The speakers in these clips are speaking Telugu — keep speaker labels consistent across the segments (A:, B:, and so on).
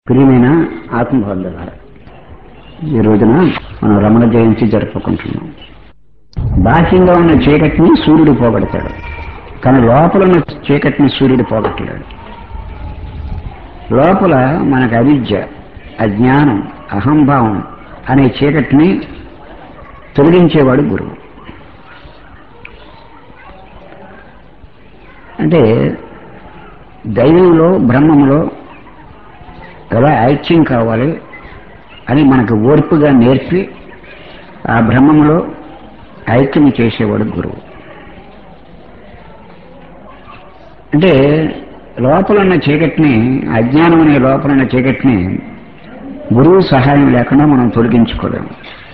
A: ప్రియమైన ఆత్మబంధువులారా ఈ రోజున మనం రమణ జయంతి జరుపుకుంటున్నాం బాహ్యంగా ఉన్న చీకటిని సూర్యుడు పోగొడతాడు కానీ లోపల ఉన్న చీకటిని సూర్యుడు పోగొట్టలేడు లోపల మనకు అవిద్య అజ్ఞానం అహంభావం అనే చీకటిని తొలగించేవాడు గురువు అంటే దైవంలో బ్రహ్మంలో ఎలా ఐక్యం కావాలి అని మనకు ఓర్పుగా నేర్పి ఆ బ్రహ్మంలో ఐక్యం చేసేవాడు గురువు అంటే లోపల ఉన్న చీకటిని అజ్ఞానం అనే లోపల ఉన్న చీకటిని గురువు సహాయం లేకుండా మనం తొలగించుకోలేము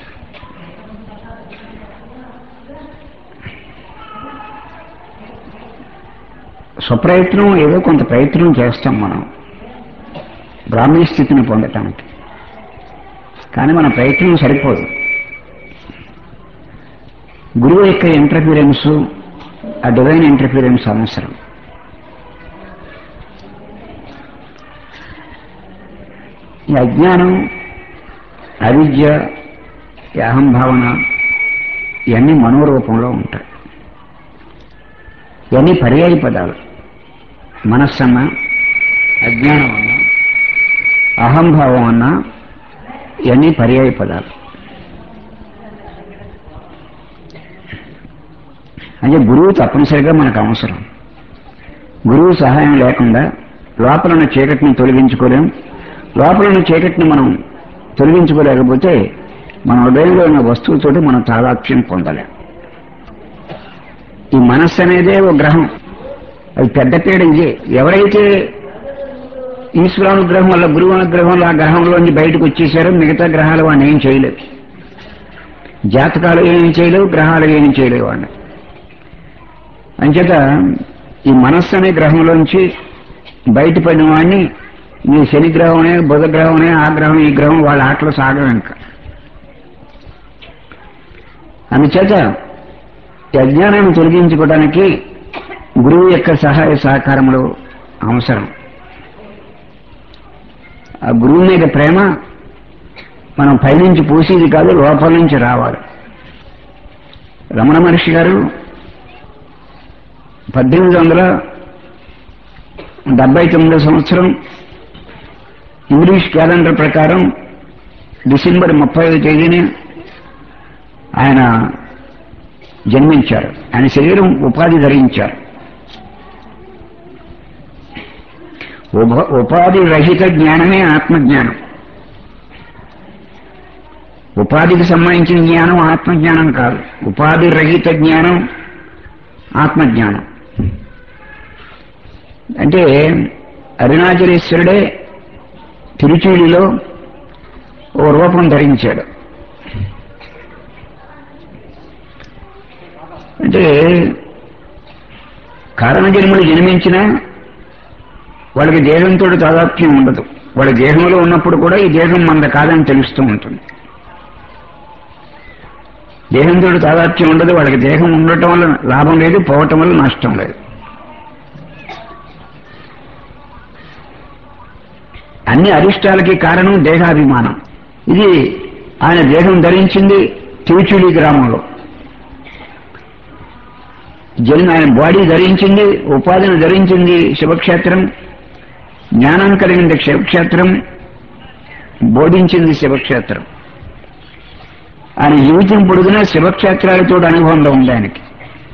A: స్వప్రయత్నం ఏదో కొంత ప్రయత్నం చేస్తాం మనం బ్రాహ్మీ స్థితిని పొందటానికి కానీ మన ప్రయత్నం సరిపోదు గురువు యొక్క ఇంటర్ఫీరెన్స్ ఆ డివైన్ ఇంటర్ఫీరెన్స్ అవసరం ఈ అజ్ఞానం అవిద్య ఈ అహంభావన ఇవన్నీ మనోరూపంలో ఉంటాయి ఇవన్నీ పర్యాయ పదాలు మనస్సన్న అజ్ఞానం అన్నా అహంభావం అన్నా ఇవన్నీ పర్యాయ పదాలు అంటే గురువు తప్పనిసరిగా మనకు అవసరం గురువు సహాయం లేకుండా లోపల ఉన్న చీకటిని తొలగించుకోలేం లోపల ఉన్న చీకటిని మనం తొలగించుకోలేకపోతే మన హృదయంలో ఉన్న వస్తువుతోటి మనం తాదాత్మ్యం పొందలేం ఈ మనస్సు అనేదే ఒక గ్రహం అది పెద్ద పీడ ఇదే ఎవరైతే ఈశ్వరానుగ్రహం వల్ల గురువు అనుగ్రహంలో ఆ గ్రహంలోంచి బయటకు వచ్చేసారో మిగతా గ్రహాలు వాడిని ఏం చేయలేవు జాతకాలు ఏం చేయలేవు గ్రహాలు ఏం చేయలేవు వాడిని అంచేత ఈ మనస్సు అనే గ్రహంలోంచి బయటపడిన వాడిని ఈ శని గ్రహమే బుధ గ్రహమే ఆ గ్రహం ఈ గ్రహం వాళ్ళ ఆటలు సాగం ఇంకా అందుచేత ఈ అజ్ఞానాన్ని తొలగించుకోవడానికి గురువు యొక్క సహాయ సహకారములు అవసరం ఆ గురువు మీద ప్రేమ మనం పైనుంచి పూసేది కాదు లోపల నుంచి రావాలి రమణ మహర్షి గారు పద్దెనిమిది వందల డెబ్బై తొమ్మిదో సంవత్సరం ఇంగ్లీష్ క్యాలెండర్ ప్రకారం డిసెంబర్ ముప్పై తేదీని ఆయన జన్మించారు ఆయన శరీరం ఉపాధి ధరించారు ఉభ- ఉపాధి రహిత జ్ఞానమే ఆత్మజ్ఞానం ఉపాధికి సంబంధించిన జ్ఞానం ఆత్మజ్ఞానం కాదు ఉపాధి రహిత జ్ఞానం ఆత్మజ్ఞానం అంటే అరుణాచలేశ్వరుడే తిరుచూలిలో ఓ రూపం ధరించాడు అంటే కారణజన్ములు జన్మించినా వాళ్ళకి దేహంతో తాదాత్మ్యం ఉండదు వాళ్ళ దేహంలో ఉన్నప్పుడు కూడా ఈ దేహం మనది కాదని తెలుస్తూ ఉంటుంది దేహంతో తాదాత్మ్యం ఉండదు వాళ్ళకి దేహం ఉండటం వల్ల లాభం లేదు పోవటం వల్ల నష్టం లేదు అన్ని అరిష్టాలకి కారణం దేహాభిమానం ఇది ఆయన దేహం ధరించింది తిరుచులి గ్రామంలో జన్మ ఆయన బాడీ ధరించింది ఉపాధిని ధరించింది శివక్షేత్రం జ్ఞానం కలిగింది శివక్షేత్రం బోధించింది శివక్షేత్రం ఆయన జీవితం పొడుగునా శివక్షేత్రాలతో అనుబంధం ఉంది ఆయనకి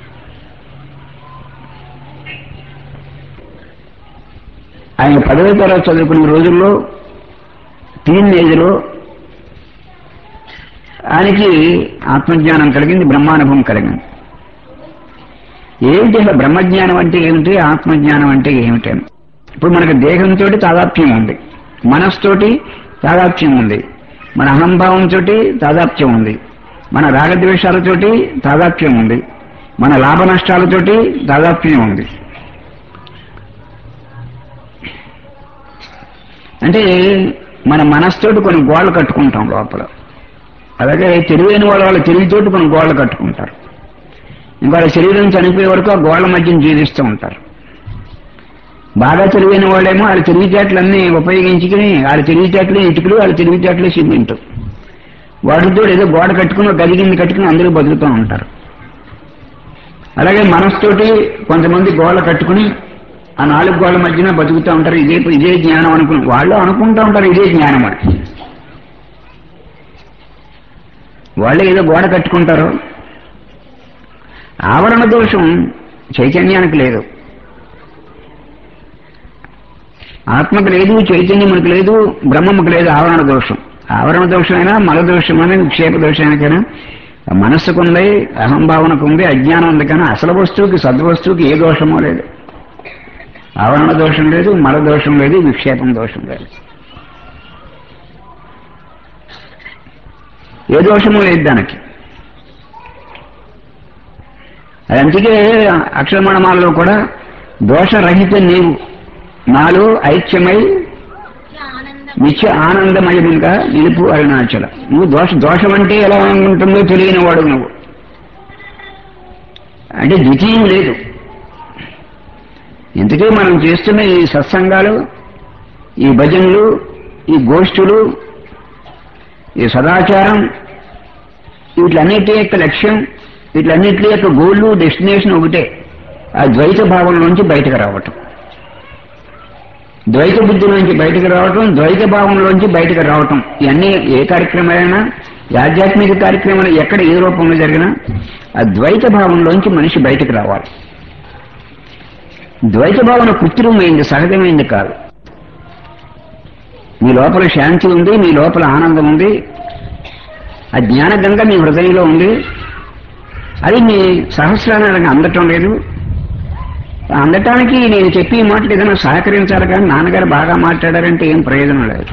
A: ఆయన పదవి తరగతి చదువుకునే రోజుల్లో టీన్ ఏజ్లో ఆయనకి ఆత్మజ్ఞానం కలిగింది బ్రహ్మానుభవం కలిగింది ఏమిటి అసలు బ్రహ్మజ్ఞానం అంటే ఏమిటి ఆత్మజ్ఞానం అంటే ఏమిటి అని ఇప్పుడు మనకు దేహంతో తాదాప్యం ఉంది మనస్తోటి తాదాప్యం ఉంది మన అహంభావంతో తాదాప్యం ఉంది మన రాగద్వేషాలతోటి తాదాప్యం ఉంది మన లాభ నష్టాలతోటి తాదాప్యం ఉంది అంటే మన మనస్తోటి కొన్ని గోడలు కట్టుకుంటాం లోపల అలాగే తెలివైన వాళ్ళు వాళ్ళ తెలివితోటి కొన్ని గోడలు కట్టుకుంటారు ఇంకా వాళ్ళ శరీరం చనిపోయే వరకు ఆ గోడల మధ్యన జీవిస్తూ ఉంటారు బాగా తెలివైన వాళ్ళేమో వాళ్ళ తెలివితేటలన్నీ ఉపయోగించుకుని వాళ్ళ తెలివితేటలు ఇటుకలు వాళ్ళ తెలివితేటలు సిమెంట్ వాటితో ఏదో గోడ కట్టుకుని ఒక గది కింద కట్టుకుని అందరూ బతుకుతూ ఉంటారు అలాగే మనస్తోటి కొంతమంది గోడలు కట్టుకుని ఆ నాలుగు గోడల మధ్యన బతుకుతూ ఉంటారు ఇదే ఇదే జ్ఞానం అనుకుని వాళ్ళు అనుకుంటూ ఉంటారు ఇదే జ్ఞానం అని వాళ్ళు ఏదో గోడ కట్టుకుంటారు ఆవరణ దోషం చైతన్యానికి లేదు ఆత్మకు లేదు చైతన్యమునికి లేదు బ్రహ్మముకు లేదు ఆవరణ దోషం ఆవరణ దోషమైనా మల దోషమైనా విక్షేప దోషానికైనా మనస్సుకు ఉంది అహంభావనకు ఉంది అజ్ఞానం ఉంది కానీ అసలు వస్తువుకి సద్వస్తువుకి ఏ దోషమో లేదు ఆవరణ దోషం లేదు మల దోషం లేదు విక్షేపం దోషం లేదు ఏ దోషము లేదు దానికి అది అందుకే అక్షరమణమాలలో కూడా దోషరహిత నీవు నాలో ఐక్యమై నిత్య ఆనందమయముగా నిలుపు అరుణాచల నువ్వు దోష దోషం అంటే ఎలా ఉంటుందో తెలియని వాడు నువ్వు అంటే ద్వితీయం లేదు ఇంతకీ మనం చేస్తున్న ఈ సత్సంగాలు ఈ భజనలు ఈ గోష్ఠులు ఈ సదాచారం వీటిలన్నిటి యొక్క లక్ష్యం వీటిలన్నిటి యొక్క గోళ్ళు డెస్టినేషన్ ఒకటే ఆ ద్వైత భావంలోంచి బయటకు రావటం ద్వైత బుద్ధిలోంచి బయటకు రావటం ద్వైత భావంలోంచి బయటకు రావటం ఇవన్నీ ఏ కార్యక్రమాలైనా ఈ ఆధ్యాత్మిక కార్యక్రమాలు ఎక్కడ ఏ రూపంలో జరిగినా ఆ ద్వైత భావంలోంచి మనిషి బయటకు రావాలి ద్వైత భావన కృత్రిమైంది సహజమైంది కాదు మీ లోపల శాంతి ఉంది మీ లోపల ఆనందం ఉంది ఆ జ్ఞానగంగ మీ హృదయంలో ఉంది అది మీ సహస్రానికి అందటం లేదు అందటానికి నేను చెప్పి మాటలు ఏదైనా సహకరించాలి కానీ నాన్నగారు బాగా మాట్లాడారంటే ఏం ప్రయోజనం లేదు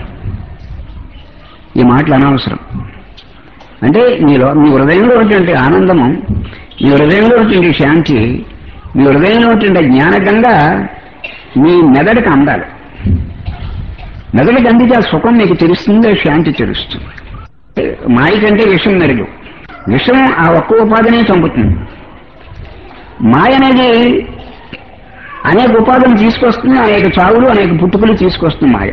A: ఈ మాటలు అనవసరం అంటే మీలో మీ హృదయంలో ఉన్నటువంటి ఆనందము మీ హృదయంలో ఉన్నటువంటి శాంతి మీ హృదయంలో ఉన్నటువంటి జ్ఞానగంగా మీ మెదడుకి అందాలి మెదడుకి అందితే ఆ సుఖం మీకు తెలుస్తుంది ఆ శాంతి తెలుస్తుంది మాయ కంటే విషం మెరుగు విషం ఆ ఒక్క ఉపాధిని చంపుతుంది మాయ అనేది అనేక ఉపాధులు తీసుకొస్తుంది అనేక చావులు అనేక పుట్టుకలు తీసుకొస్తుంది మాయ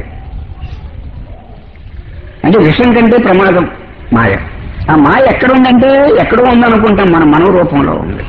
A: అంటే విషం కంటే ప్రమాదం మాయ ఆ మాయ ఎక్కడ ఉందంటే ఎక్కడో ఉందనుకుంటాం మన మనోరూపంలో ఉంది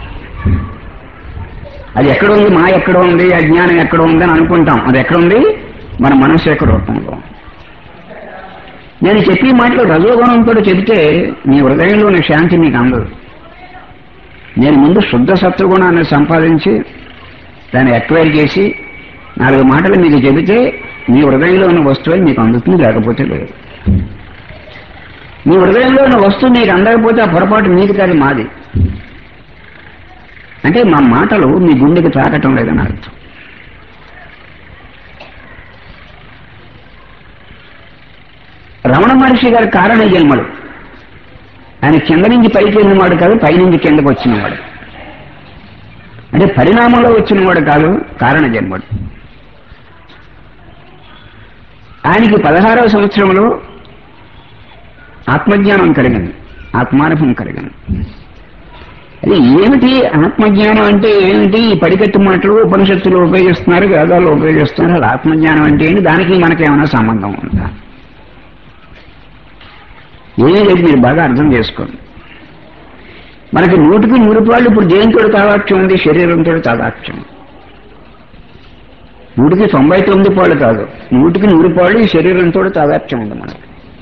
A: అది ఎక్కడ ఉంది మాయ ఎక్కడ ఉంది అజ్ఞానం ఎక్కడ ఉంది అని అనుకుంటాం అది ఎక్కడ ఉంది మన మనసు యొక్క రూపంలో ఉంది. నేను చెప్పి మాటలు రజోగుణంతో చెబితే మీ హృదయంలోని శాంతి మీకు అందదు నేను ముందు శుద్ధ సత్వగుణాన్ని సంపాదించి దాన్ని ఎక్వైర్ చేసి నాలుగు మాటలు మీకు చెబితే మీ హృదయంలో ఉన్న వస్తువు మీకు అందుతుంది లేకపోతే లేదు మీ హృదయంలో ఉన్న వస్తువు మీకు అందకపోతే ఆ పొరపాటు మీది కాదు మాది అంటే మా మాటలు మీ గుండెకి తాకటం లేదని అర్థం రమణ మహర్షి గారి కారణ జన్మలు ఆయన కింద నుంచి పైకి వెళ్ళినవాడు కాదు పైనుంచి కిందకు వచ్చినవాడు అంటే పరిణామంలో వచ్చినవాడు కాదు కారణ జన్మడు ఆయనకి పదహారవ సంవత్సరంలో ఆత్మజ్ఞానం కలిగింది ఆత్మానుభవం కలిగింది అది ఏమిటి ఆత్మజ్ఞానం అంటే ఏమిటి ఈ పడికట్టు మాటలు ఉపనిషత్తులు ఉపయోగిస్తున్నారు వేదాలు ఉపయోగిస్తున్నారు అది ఆత్మజ్ఞానం అంటే ఏంటి దానికి మనకి ఏమైనా సంబంధం ఉందా ఏమీ లేదు మీరు బాగా అర్థం చేసుకోండి మనకి నూటికి నూరు రూపాయలు ఇప్పుడు దేనితో తాదాక్ష్యం ఉంది శరీరంతో తాదాక్ష్యం నూటికి తొంభై తొమ్మిది పాళ్ళు కాదు నూటికి నూరు పాళ్ళు ఈ శరీరంతో తాదాక్ష్యం ఉంది మనకి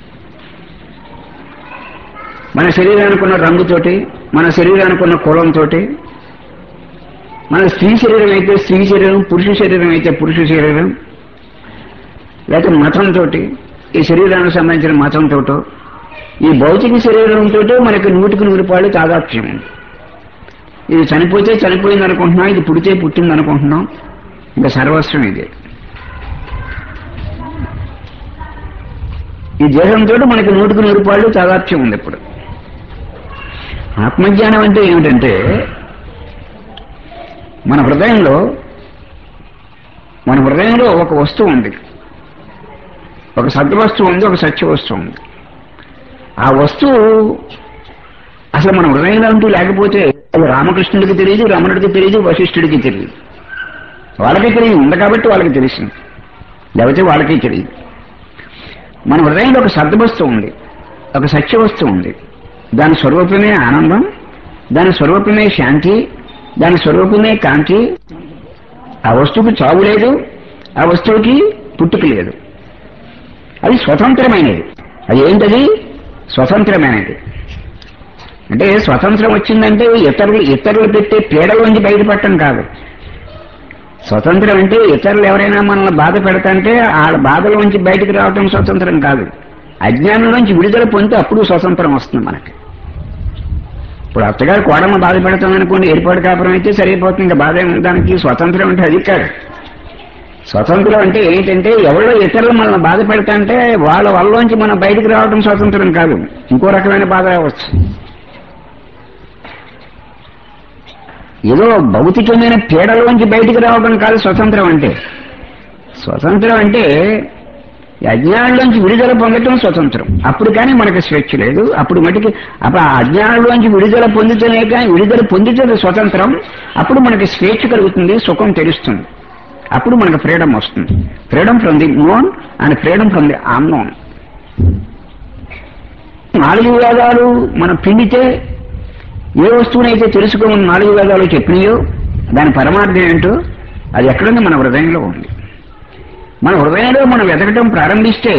A: మన శరీరానికి ఉన్న రంగుతోటి మన శరీరానికి ఉన్న కులంతో మన స్త్రీ శరీరం అయితే స్త్రీ శరీరం పురుష శరీరం అయితే పురుష శరీరం లేకపోతే మతంతో ఈ శరీరానికి సంబంధించిన మతంతో ఈ భౌతిక శరీరంతో మనకి నూటికి నూరు పాళ్ళు తాదాత్మ్యం ఉంది ఇది చనిపోతే చనిపోయింది అనుకుంటున్నాం ఇది పుడితే పుట్టింది అనుకుంటున్నాం ఇంకా సర్వస్వం ఇది ఈ దేహంతో మనకి నూటికి నూరు పాళ్ళు తాదాత్మ్యం ఉంది ఇప్పుడు ఆత్మజ్ఞానం అంటే ఏమిటంటే మన హృదయంలో మన హృదయంలో ఒక వస్తువు ఉంది ఒక సద్వస్తువు ఉంది ఒక సత్య వస్తువు ఉంది ఆ వస్తువు అసలు మన హృదయంలో అంటూ లేకపోతే అది రామకృష్ణుడికి తెలియదు రమణుడికి తెలియదు వశిష్ఠుడికి తెలియదు వాళ్ళకి తెలియదు ఉంది కాబట్టి వాళ్ళకి తెలిసింది లేకపోతే వాళ్ళకి తెలియదు మన హృదయంలో ఒక సద్వస్తువు ఉంది ఒక సత్య వస్తువు ఉంది దాని స్వరూపమే ఆనందం దాని స్వరూపమే శాంతి దాని స్వరూపమే కాంతి ఆ వస్తువుకి చావు లేదు ఆ వస్తువుకి పుట్టుక లేదు అది స్వతంత్రమైనది అది ఏంటది స్వతంత్రమైనది అంటే స్వతంత్రం వచ్చిందంటే ఇతరులు ఇతరులు పెట్టే పీడలోంచి బయటపడటం కాదు స్వతంత్రం అంటే ఇతరులు ఎవరైనా మనల్ని బాధ పెడతాంటే ఆ బాధలోంచి బయటకు రావటం స్వతంత్రం కాదు అజ్ఞానంలోంచి విడుదల పొందితే అప్పుడు స్వతంత్రం వస్తుంది మనకి ఇప్పుడు అత్తగారు కోడమ్మ బాధ పెడతాం అనుకోండి ఏర్పాటు కాపురం అయితే సరిపోతుంది ఇంకా బాధ ఏమి దానికి స్వతంత్రం అంటే అది కాదు స్వతంత్రం అంటే ఏంటంటే ఎవరో ఇతరులు మనల్ని బాధ పెడతాంటే వాళ్ళ వల్లలోంచి మనం బయటకు రావడం స్వతంత్రం కాదు ఇంకో రకమైన బాధ రావచ్చు ఏదో భౌతికమైన పీడలోంచి బయటికి రావడం కాదు స్వతంత్రం అంటే స్వతంత్రం అంటే ఈ అజ్ఞానంలోంచి విడుదల పొందటం స్వతంత్రం అప్పుడు కానీ మనకి స్వేచ్ఛ లేదు అప్పుడు మటుకి అప్పుడు ఆ అజ్ఞానంలోంచి విడుదల పొందితేనే కానీ విడుదల పొందితే స్వతంత్రం అప్పుడు మనకి స్వేచ్ఛ కలుగుతుంది సుఖం తెలుస్తుంది అప్పుడు మనకు ఫ్రీడమ్ వస్తుంది freedom from the known and freedom from the unknown నాలుగు వేదాలు మనం పిండితే ఏ వస్తువునైతే తెలుసుకోమని నాలుగు వేదాలు చెప్పినాయో దాని పరమార్థం ఏంటో అది ఎక్కడుంది మన హృదయంలో ఉంది మన హృదయంలో మనం వెతకటం ప్రారంభిస్తే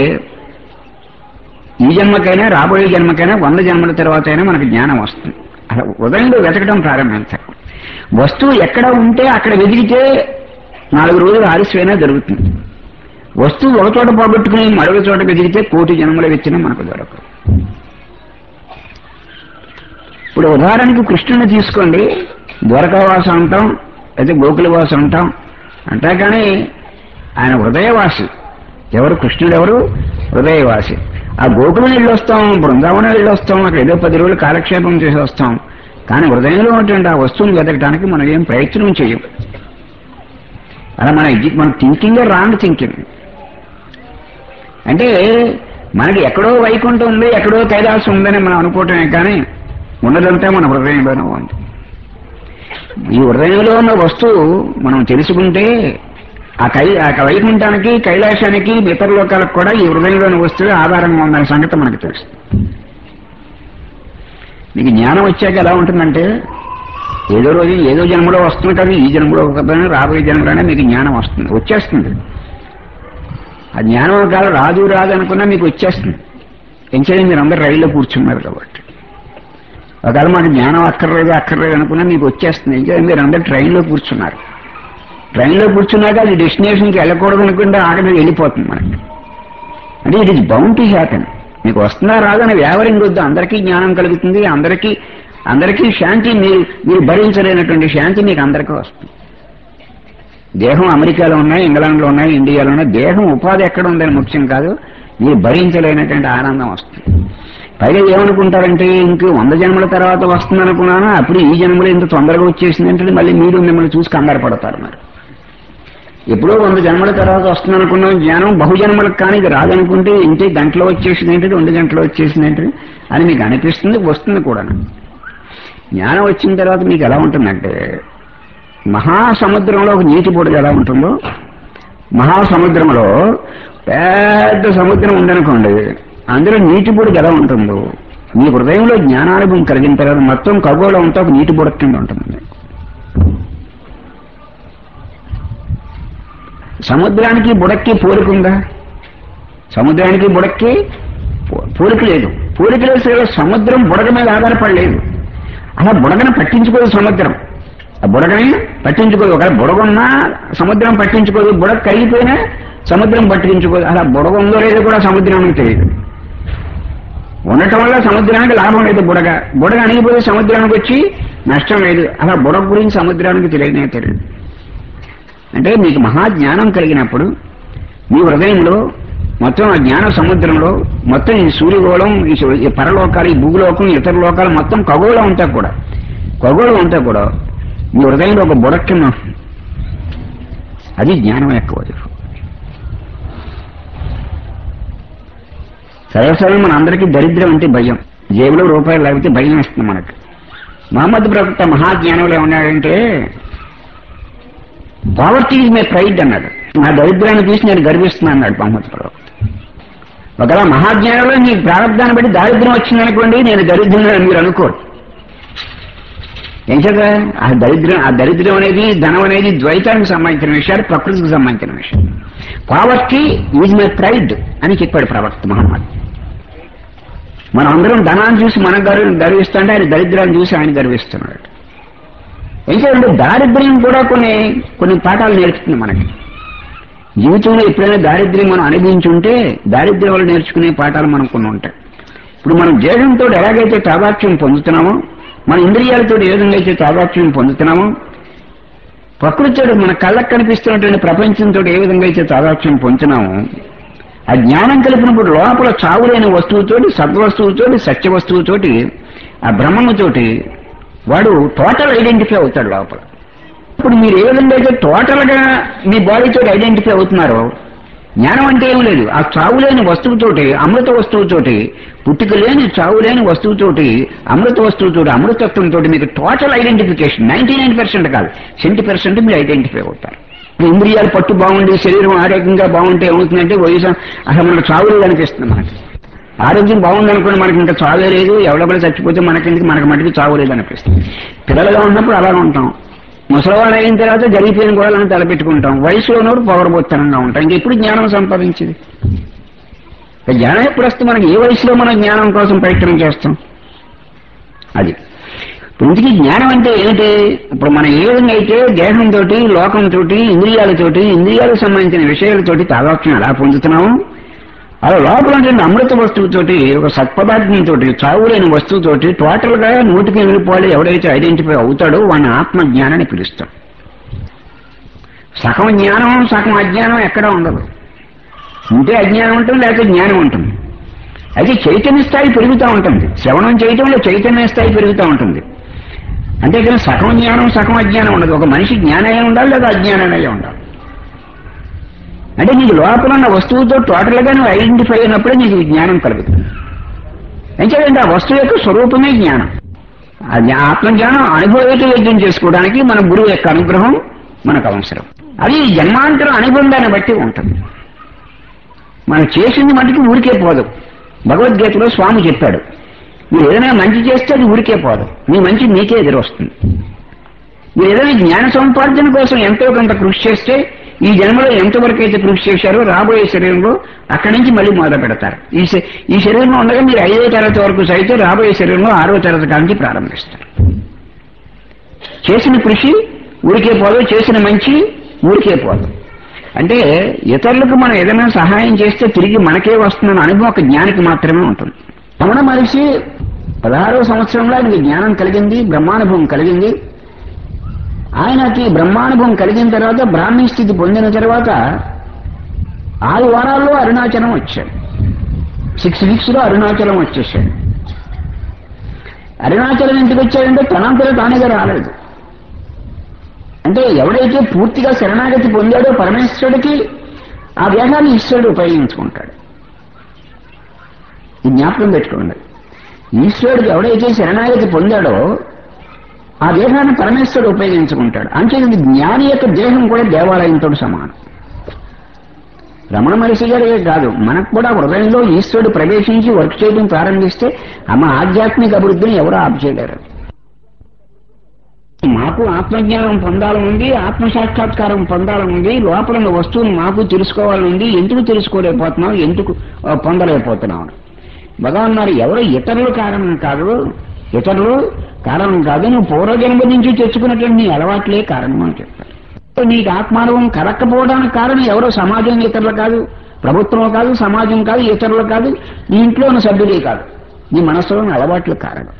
A: ఈ జన్మకైనా రాబోయే జన్మకైనా వంద జన్మల తర్వాత అయినా మనకు జ్ఞానం వస్తుంది అలా హృదయంలో వెతకడం ప్రారంభించాలి వస్తువు ఎక్కడ ఉంటే అక్కడ వెతికితే నాలుగు రోజులు ఆలస్యమైనా జరుగుతుంది వస్తువు ఒక చోట పోగొట్టుకుని మరొక చోట వెతికితే కోటి జన్మల వెచ్చినా మనకు దొరకదు ఇప్పుడు ఉదాహరణకు కృష్ణుని తీసుకోండి ద్వారకావాసం అంటాం అయితే గోకులవాసం అంటాం అంటా కానీ ఆయన హృదయవాసి ఎవరు కృష్ణుడు ఎవరు హృదయవాసి ఆ గోకులం వెళ్ళి వస్తాం బృందావనం వెళ్ళి వస్తాం అక్కడ ఏదో పది రోజులు కాలక్షేపం చేసి వస్తాం కానీ హృదయంలో ఉన్నటువంటి ఆ వస్తువుని వెతకడానికి మనం ఏం ప్రయత్నం చేయం అలా మన ఎడ్యు- మన థింకింగ్ రాంగ్ థింకింగ్ అంటే మనకి ఎక్కడో వైకుంఠం ఉంది ఎక్కడో కైలాసం ఉందని మనం అనుకోవటమే కానీ ఉన్నదంతా మన హృదయంలోనే ఉంది ఈ హృదయంలో ఉన్న వస్తువు మనం తెలుసుకుంటే ఆ కై ఆ వైకుంఠానికి కైలాసానికి ఇతర లోకాలకు కూడా ఈ హృదయంలోని వస్తువు ఆధారంగా ఉందనే సంగతి మనకు తెలుసు మీకు జ్ఞానం వచ్చాక ఎలా ఉంటుందంటే ఏదో రోజు ఏదో జన్మలో వస్తుంది కదా ఈ జన్మలో కదా రాబోయే జన్మలోనే మీకు జ్ఞానం వస్తుంది వచ్చేస్తుంది ఆ జ్ఞానం కాదు రాదు రాదు అనుకున్నా మీకు వచ్చేస్తుంది ఎంచేది మీరు అందరు రైల్లో కూర్చున్నారు కాబట్టి ఒకవేళ మాకు జ్ఞానం అక్కర్లేదు అక్కర్లేదు అనుకున్నా మీకు వచ్చేస్తుంది ఎంచేది మీరు అందరు ట్రైన్లో కూర్చున్నారు ట్రైన్లో కూర్చున్నాక అది డెస్టినేషన్కి వెళ్ళకూడదు అనుకుంటే ఆగడ వెళ్ళిపోతుంది మనకి అంటే it is bound to happen మీకు వస్తుందా రాదని వ్యావరింగ్ వద్దు అందరికీ జ్ఞానం కలుగుతుంది అందరికీ అందరికీ శాంతి మీరు మీరు భరించలేనటువంటి శాంతి మీకు అందరికీ వస్తుంది దేహం అమెరికాలో ఉన్నాయి ఇంగ్లాండ్లో ఉన్నాయి ఇండియాలో ఉన్నాయి దేహం ఉపాధి ఎక్కడ ఉందని ముఖ్యం కాదు మీరు భరించలేనటువంటి ఆనందం వస్తుంది పైగా ఏమనుకుంటారంటే ఇంక వంద జన్మల తర్వాత వస్తుంది అనుకున్నాను అప్పుడు ఈ జన్మలో ఇంత తొందరగా వచ్చేసింది అంటే మళ్ళీ మీరు మిమ్మల్ని చూసి కంగారు పడతారు మరి ఎప్పుడో వంద జన్మల తర్వాత వస్తుంది అనుకున్నాం జ్ఞానం బహుజన్మలకు కానీ ఇది రాదనుకుంటే ఇంటే గంటలో వచ్చేసింది ఏంటి రెండు గంటలో వచ్చేసింది ఏంటి అని మీకు అనిపిస్తుంది వస్తుంది కూడా జ్ఞానం వచ్చిన తర్వాత మీకు ఎలా ఉంటుందంటే మహాసముద్రంలో ఒక నీటి బుడగ ఎలా ఉంటుందో మహాసముద్రంలో పెద్ద సముద్రం ఉందనుకోండి అందులో నీటి బుడగ ఎలా ఉంటుందో మీ హృదయంలో జ్ఞానానుభవం కలిగిన తర్వాత మొత్తం ఖగోళం అంతా ఒక నీటి బుడగ కింద ఉంటుంది సముద్రానికి బుడక్కి పోలికుందా సముద్రానికి బుడక్కి పో- పోలిక లేదు పోలిక లేదు సరే సముద్రం బుడగ మీద ఆధారపడలేదు అలా బుడగను పట్టించుకోదు సముద్రం ఆ బుడగని పట్టించుకోదు ఒకవేళ బుడగ ఉన్నా సముద్రం పట్టించుకోదు బుడగ కరిగిపోయినా సముద్రం పట్టించుకోదు అలా బుడగ ఉందో లేదో కూడా సముద్రానికి తెలియదు ఉండటం వల్ల సముద్రానికి లాభం లేదు బుడగ బుడగ అణిగిపోయి సముద్రానికి వచ్చి నష్టం లేదు అలా బుడగ గురించి సముద్రానికి తెలియనే తెలియదు అంటే మీకు మహాజ్ఞానం కలిగినప్పుడు మీ హృదయంలో మొత్తం ఆ జ్ఞాన సముద్రంలో మొత్తం ఈ సూర్యగోళం ఈ సు- ఈ పరలోకాలు ఈ భూలోకం ఇతర లోకాలు మొత్తం ఖగోళం అంతా కూడా ఖగోళం అంతా కూడా మీ హృదయంలో ఒక బుడక్కిన అది జ్ఞానం యొక్క వదిలు సర్వసాధారణ మన అందరికీ దరిద్రం అంటే భయం జేబులో రూపాయలు లేకపోతే భయం వేస్తుంది మనకు మహమ్మద్ ప్రవక్త మహాజ్ఞానంలో ఏమన్నాడంటే పావర్టీ ఈజ్ మై ప్రైడ్ అన్నాడు నా దరిద్రాన్ని చూసి నేను గర్విస్తున్నాను అన్నాడు మహమ్మద్ ప్రవక్త ఒకవేళ మహాజ్ఞానంలో నీ ప్రారంభాన్ని బట్టి దారిద్ర్యం వచ్చిందనుకోండి నేను దరిద్రం అని మీరు అనుకోరు ఏం చేత ఆ దరిద్రం ఆ దరిద్రం అనేది ధనం అనేది ద్వైతానికి సంబంధించిన విషయాలు ప్రకృతికి సంబంధించిన విషయం పావర్టీ ఈజ్ మై ప్రైడ్ అని చెప్పాడు ప్రవక్త మహమ్మద్ మనం అందరం ధనాన్ని చూసి మనం గర్వ గర్విస్తుంటే ఆయన దరిద్రాన్ని చూసి ఆయన గర్విస్తున్నాడు ఏం చేయాలంటే దారిద్ర్యం కూడా కొన్ని కొన్ని పాఠాలు నేర్పుతుంది మనకి జీవితంలో ఎప్పుడైనా దారిద్ర్యం మనం అనుభవించుంటే దారిద్ర్యం వల్ల నేర్చుకునే పాఠాలు మనకు కొన్ని ఉంటాయి ఇప్పుడు మనం దేహంతో ఎలాగైతే తాదాత్మ్యం పొందుతున్నామో మన ఇంద్రియాలతో ఏ విధంగా అయితే తాదాత్మ్యం పొందుతున్నామో ప్రకృతితో మన కళ్ళకు కనిపిస్తున్నటువంటి ప్రపంచంతో ఏ విధంగా అయితే తాదాత్మ్యం పొందుతున్నామో ఆ జ్ఞానం కలిపినప్పుడు లోపల చావులేని వస్తువుతోటి సద్వస్తువుతోటి సత్య వస్తువుతోటి ఆ బ్రహ్మముతోటి వాడు టోటల్ ఐడెంటిఫై అవుతాడు లోపల ఇప్పుడు మీరు ఏ విధంగా అయితే టోటల్ గా మీ బాడీతో ఐడెంటిఫై అవుతున్నారో జ్ఞానం అంటే ఏం లేదు ఆ చావు లేని వస్తువుతోటి అమృత వస్తువుతోటి పుట్టుక లేని చావు లేని వస్తువుతోటి అమృత వస్తువుతోటి అమృతత్వంతో మీకు total identification ninety nine percent కాదు సెంటీ పర్సెంట్ మీరు ఐడెంటిఫై అవుతారు ఇంద్రియాలు పట్టు బాగుండి శరీరం ఆరోగ్యంగా బాగుంటే ఏమవుతుందంటే వయసు అసలు మనకు చావు లేదు అనిపిస్తుంది మనకి ఆరోగ్యం బాగుందనుకోండి మనకి ఇంకా చావే లేదు ఎవడెవడ చచ్చిపోతే మనకిందుకు మనకి మటుకు చావు లేదు అనిపిస్తుంది పిల్లలుగా ఉన్నప్పుడు అలాగే ఉంటాం ముసలివాళ్ళు అయిన తర్వాత జరిగిపోయిన గొడవలను తలపెట్టుకుంటాం వయసులో ఉన్నప్పుడు పొగరబోత్తనంగా ఉంటాం ఇంక ఎప్పుడు జ్ఞానం సంపాదించింది ఇక జ్ఞానం ఎప్పుడు వస్తే మనకి ఏ వయసులో మనం జ్ఞానం కోసం ప్రయత్నం చేస్తాం అది ఇంటికి జ్ఞానం అంటే ఏమిటి ఇప్పుడు మనం ఏ విధంగా అయితే దేహంతో లోకంతో ఇంద్రియాలతోటి ఇంద్రియాలకు సంబంధించిన విషయాలతోటి తాదాత్మ్యం ఎలా పొందుతున్నాము అలా లోపల ఉండే అమృత వస్తువుతోటి ఒక సత్పదార్థంతో చావులేని వస్తువుతోటి టోటల్ గా నూటికి వెళ్ళిపోవాలి ఎవడైతే ఐడెంటిఫై అవుతాడో వాడిని ఆత్మ జ్ఞానాన్ని పిలుస్తాం సగం జ్ఞానం సగం అజ్ఞానం ఎక్కడ ఉండదు ఉంటే అజ్ఞానం ఉంటుంది లేకపోతే జ్ఞానం ఉంటుంది అయితే చైతన్య స్థాయి పెరుగుతూ ఉంటుంది శ్రవణం చేయటంలో చైతన్య స్థాయి పెరుగుతూ ఉంటుంది అంటే కానీ సగం జ్ఞానం సగం అజ్ఞానం ఉండదు ఒక మనిషి జ్ఞానమే ఉండాలి లేదా అజ్ఞానమే ఉండాలి అంటే నీకు లోపల ఉన్న వస్తువుతో టోటల్ గా నువ్వు ఐడెంటిఫై అయినప్పుడే నీకు ఈ జ్ఞానం కలుగుతుంది ఎంచేదంటే ఆ వస్తువు యొక్క స్వరూపమే జ్ఞానం ఆ జ్ఞా- ఆత్మజ్ఞానం అనుభవేత వైద్యం చేసుకోవడానికి మన గురువు యొక్క అనుగ్రహం మనకు అవసరం అది జన్మాంతర అనుబంధాన్ని బట్టి ఉంటుంది మనం చేసింది మటుకు ఊరికే పోదు భగవద్గీతలో స్వామి చెప్పాడు మీరు ఏదైనా మంచి చేస్తే అది ఊరికే పోదు మీ మంచి మీకే ఎదురొస్తుంది మీరు ఏదైనా జ్ఞాన సముపార్జన కోసం ఎంతో కొంత కృషి చేస్తే ఈ జన్మలో ఎంతవరకు అయితే కృషి చేశారో రాబోయే శరీరంలో అక్కడి నుంచి మళ్ళీ మొదలు పెడతారు ఈ శ- ఈ శరీరంలో ఉండగా మీరు ఐదో తరగతి వరకు సైతే రాబోయే శరీరంలో ఆరో తరగతి కాంచి ప్రారంభిస్తారు చేసిన కృషి ఊరికే పోదు చేసిన మంచి ఊరికే పోదు అంటే ఇతరులకు మనం ఏదైనా సహాయం చేస్తే తిరిగి మనకే వస్తుందన్న అనుభవం ఒక జ్ఞానికి మాత్రమే ఉంటుంది రమణ మనిషి పదహారో సంవత్సరంలో ఆయనకి జ్ఞానం కలిగింది బ్రహ్మానుభవం కలిగింది ఆయనకి బ్రహ్మానుభవం కలిగిన తర్వాత బ్రాహ్మీ స్థితి పొందిన తర్వాత ఆరు వారాల్లో అరుణాచలం వచ్చాడు సిక్స్ వీక్స్ లో అరుణాచలం వచ్చేసాడు అరుణాచలం ఎందుకు వచ్చాడంటే తనంతలో తానుగా రాలేదు అంటే ఎవడైతే పూర్తిగా శరణాగతి పొందాడో పరమేశ్వరుడికి ఆ దేహాన్ని ఈశ్వరుడు ఉపయోగించుకుంటాడు ఈ జ్ఞాపకం పెట్టుకోండి ఈశ్వరుడికి ఎవడైతే శరణాగతి పొందాడో ఆ దేహాన్ని పరమేశ్వరుడు ఉపయోగించుకుంటాడు అంటే ఇది జ్ఞాని యొక్క దేహం కూడా దేవాలయంతో సమానం రమణ మహర్షి గారే కాదు మనకు కూడా హృదయంలో ఈశ్వరుడు ప్రవేశించి వర్క్ చేయడం ప్రారంభిస్తే అమ్మ ఆధ్యాత్మిక అభివృద్ధిని ఎవరూ ఆపు చేయలేరు మాకు ఆత్మజ్ఞానం పొందాలనుంది ఆత్మ సాక్షాత్కారం పొందాలనుంది లోపల ఉన్న వస్తువును మాకు తెలుసుకోవాలనుంది ఎందుకు తెలుసుకోలేకపోతున్నాం ఎందుకు ఆ, పొందలేకపోతున్నాం భగవాన్ మరి ఎవరో ఇతరులు కారణం కాదు ఇతరులు కారణం కాదు నువ్వు పూర్వజన్మ నుంచి తెచ్చుకున్నటువంటి నీ అలవాట్లే కారణం అని చెప్పారు నీకు ఆత్మానుభవం కలక్కపోవడానికి కారణం ఎవరో సమాజం ఇతరులు కాదు ప్రభుత్వం కాదు సమాజం కాదు ఇతరులు కాదు నీ ఇంట్లో ఉన్న సభ్యులే కాదు నీ మనసులోని అలవాట్ల కారణం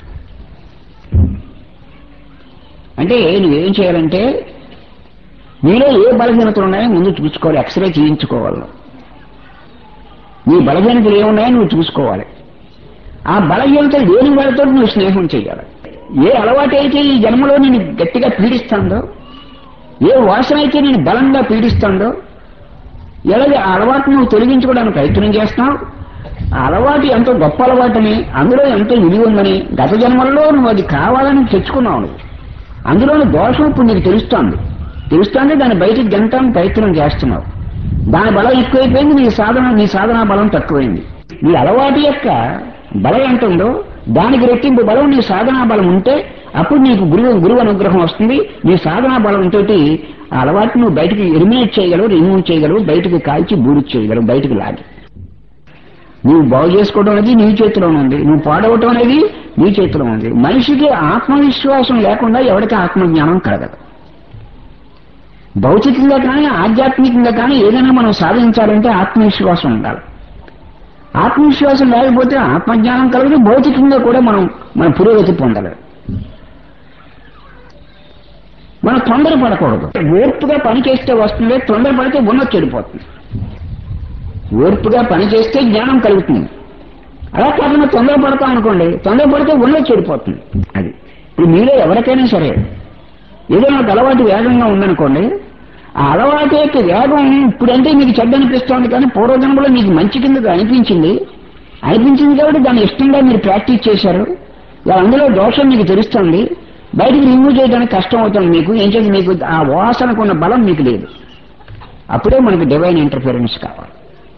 A: అంటే నువ్వేం చేయాలంటే నీలో ఏ బలహీనతలు ఉన్నాయో ముందు చూసుకోవాలి ఎక్స్రే చేయించుకోవాలి నీ బలహీనతలు ఏమున్నాయో నువ్వు చూసుకోవాలి ఆ బలహీనతలు లేని వాళ్ళతో నువ్వు స్నేహం చేయాలి ఏ అలవాటు అయితే ఈ జన్మలో నేను గట్టిగా పీడిస్తుందో ఏ వాసన అయితే నేను బలంగా పీడిస్తుందో ఎలాగే ఆ అలవాటు నువ్వు తొలగించుకోవడానికి ప్రయత్నం చేస్తున్నావు ఆ అలవాటు ఎంతో గొప్ప అలవాటని అందులో ఎంతో విలువ ఉందని గత జన్మల్లో నువ్వు అది కావాలని తెచ్చుకున్నావు నువ్వు అందులోని దోషం ఇప్పుడు నీకు తెలుస్తోంది తెలుస్తుంటే దాన్ని బయటికి గెంటానికి ప్రయత్నం చేస్తున్నావు దాని బలం ఎక్కువైపోయింది నీ సాధన నీ సాధనా బలం తక్కువైంది నీ అలవాటు యొక్క బలం ఎంత ఉందో దానికి రెట్టింపు బలం నీ సాధనా బలం ఉంటే అప్పుడు నీకు గురువు గురువు అనుగ్రహం వస్తుంది నీ సాధనా బలంతో ఆ అలవాటు నువ్వు బయటికి ఎలిమినేట్ చేయగలవు రిమూవ్ చేయగలవు బయటికి కాల్చి బూడి చేయగలవు బయటికి లాగి నువ్వు బాగు చేసుకోవడం అనేది నీ చేతిలో ఉంది నువ్వు పాడవటం అనేది నీ చేతిలో ఉంది మనిషికి ఆత్మవిశ్వాసం లేకుండా ఎవరికి ఆత్మజ్ఞానం కలగదు భౌతికంగా కానీ ఆధ్యాత్మికంగా కానీ ఏదైనా మనం సాధించాలంటే ఆత్మవిశ్వాసం ఉండాలి ఆత్మవిశ్వాసం లేకపోతే ఆత్మజ్ఞానం కలగదు భౌతికంగా కూడా మనం మన పురోగతి పొందలేదు మనం తొందరపడకూడదు ఓర్పుగా పని చేస్తే వస్తుంది తొందరపడితే ఉన్నది చెడిపోతుంది ఓర్పుగా పని చేస్తే జ్ఞానం కలుగుతుంది అలా కాకుండా తొందరపడతాం అనుకోండి తొందరపడితే ఉన్నది చెడిపోతుంది అది ఇప్పుడు మీలో ఎవరికైనా సరే ఏదైనా ఒక అలవాటు వేగంగా ఉందనుకోండి ఆ అలవాటు యొక్క వేగం ఇప్పుడంటే మీకు చెడ్డ అనిపిస్తోంది కానీ పూర్వజన్మలో మీకు మంచి కింద అనిపించింది అనిపించింది కాబట్టి దాన్ని ఇష్టంగా మీరు ప్రాక్టీస్ చేశారు ఇవాళ అందులో దోషం మీకు తెలుస్తుంది బయటికి రిమూవ్ చేయడానికి కష్టం అవుతుంది మీకు ఏం చేసి మీకు ఆ వాసనకున్న బలం మీకు లేదు అప్పుడే మనకి డివైన్ ఇంటర్ఫిరెన్స్ కావాలి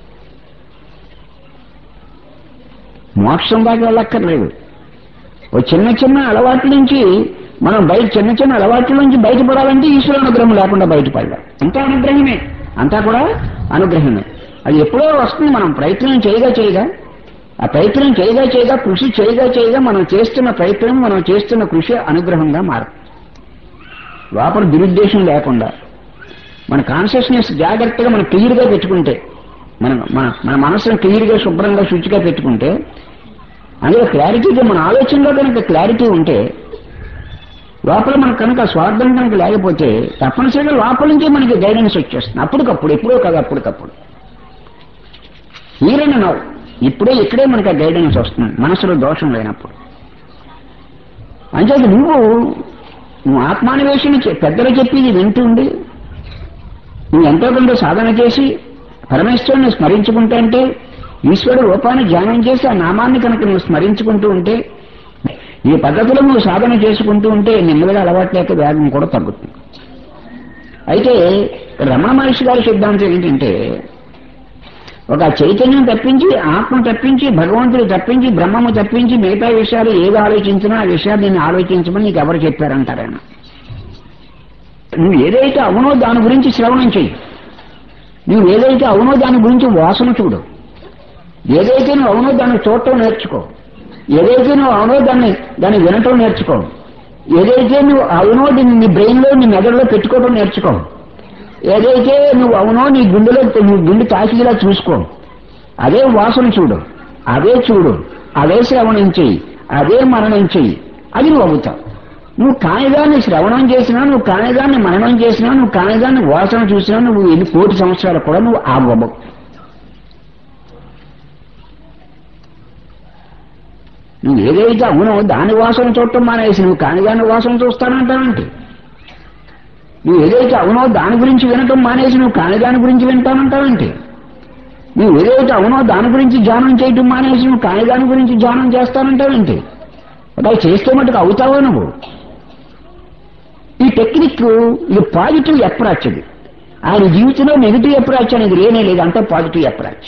A: మోక్షం దాకా వెళ్ళక్కర్లేదు ఓ చిన్న చిన్న అలవాట్ల నుంచి మనం బయట చిన్న చిన్న అలవాట్ల నుంచి బయటపడాలంటే ఈశ్వర అనుగ్రహం లేకుండా బయటపడలేం అంతా అనుగ్రహమే అంతా కూడా అనుగ్రహమే అది ఎప్పుడో వస్తుంది మనం ప్రయత్నం చేయగా చేయగా ఆ ప్రయత్నం చేయగా చేయగా కృషి చేయగా చేయగా మనం చేస్తున్న ప్రయత్నం మనం చేస్తున్న కృషి అనుగ్రహంగా మారుతుంది లోపల దురుద్దేశం లేకుండా మన కాన్షియస్నెస్ జాగ్రత్తగా మనం క్లియర్గా పెట్టుకుంటే మన మన మన మనసును క్లియర్గా శుభ్రంగా శుచిగా పెట్టుకుంటే అందులో క్లారిటీగా మన ఆలోచనలో కనుక క్లారిటీ ఉంటే లోపల మనకు కనుక స్వార్థం కనుక లేకపోతే తప్పనిసరిగా లోపల నుంచే మనకి గైడెన్స్ వచ్చేస్తుంది అప్పటికప్పుడు ఎప్పుడో కాదు అప్పటికప్పుడు హీరని నవ్వు ఇప్పుడే ఇక్కడే మనకి ఆ గైడెన్స్ వస్తుంది మనసులో దోషం లేనప్పుడు అంచేది నువ్వు నువ్వు ఆత్మాన్వేషణ చే- పెద్దలు చెప్పేది వింటుండి నువ్వు ఎంతో కొంత సాధన చేసి పరమేశ్వరుని స్మరించుకుంటూ ఉంటే ఈశ్వరుడు రూపాన్ని ధ్యానం చేసి ఆ నామాన్ని కనుక నువ్వు స్మరించుకుంటూ ఉంటే ఈ పద్ధతిలో నువ్వు సాధన చేసుకుంటూ ఉంటే నెమ్మదిగా అలవాటు లేక వేగం కూడా తగ్గుతుంది అయితే రమణ మహర్షి గారి సిద్ధాంతం ఏంటంటే ఒక చైతన్యం తప్పించి ఆత్మ తప్పించి భగవంతుడు తప్పించి బ్రహ్మము తప్పించి మిగతా విషయాలు ఏది ఆలోచించినా ఆ విషయాలు నేను ఆలోచించమని నీకు ఎవరు చెప్పారంటారాయన నువ్వు ఏదైతే అవునో దాని గురించి శ్రవణం చెయ్యి నువ్వు ఏదైతే అవునో దాని గురించి వాసన చూడు ఏదైతే నువ్వు అవునో దాన్ని చూడటం నేర్చుకో ఏదైతే నువ్వు అవునో దాన్ని దాన్ని వినటం నేర్చుకో ఏదైతే నువ్వు అవునో దీన్ని నీ బ్రెయిన్లో నీ మెదడులో పెట్టుకోవడం నేర్చుకో ఏదైతే నువ్వు అవునో నీ గుండెలో నీ గుండె తాకిలా చూసుకో అదే వాసన చూడు అదే చూడు అదే శ్రవణం చెయ్యి అదే మననం చెయ్యి అది నువ్వు అవుతావు నువ్వు కానిదాన్ని శ్రవణం చేసినా నువ్వు కానిదాన్ని మననం చేసినా నువ్వు కానిదాన్ని వాసన చూసినా నువ్వు ఎన్ని కోటి సంవత్సరాలు కూడా నువ్వు ఆగవు నువ్వు ఏదైతే అవునో దాని వాసన చూడటం మానేసి నువ్వు కానిదాన్ని వాసన చూస్తానంటానంటే నువ్వు ఏదైతే అవునో దాని గురించి వినటం మానేసి నువ్వు కాని దాని గురించి వింటానంటావంటే నువ్వు ఏదైతే అవునో దాని గురించి ధ్యానం చేయటం మానేసి నువ్వు కాని దాని గురించి ధ్యానం చేస్తానంటావంటే అలా చేస్తే మటుకు అవుతావా నువ్వు ఈ టెక్నిక్ ఇది పాజిటివ్ అప్రాచ్ ఇది ఆయన జీవితంలో నెగిటివ్ అప్రాచ్ అనేది లేనే లేదు అంతా పాజిటివ్ అప్రాచ్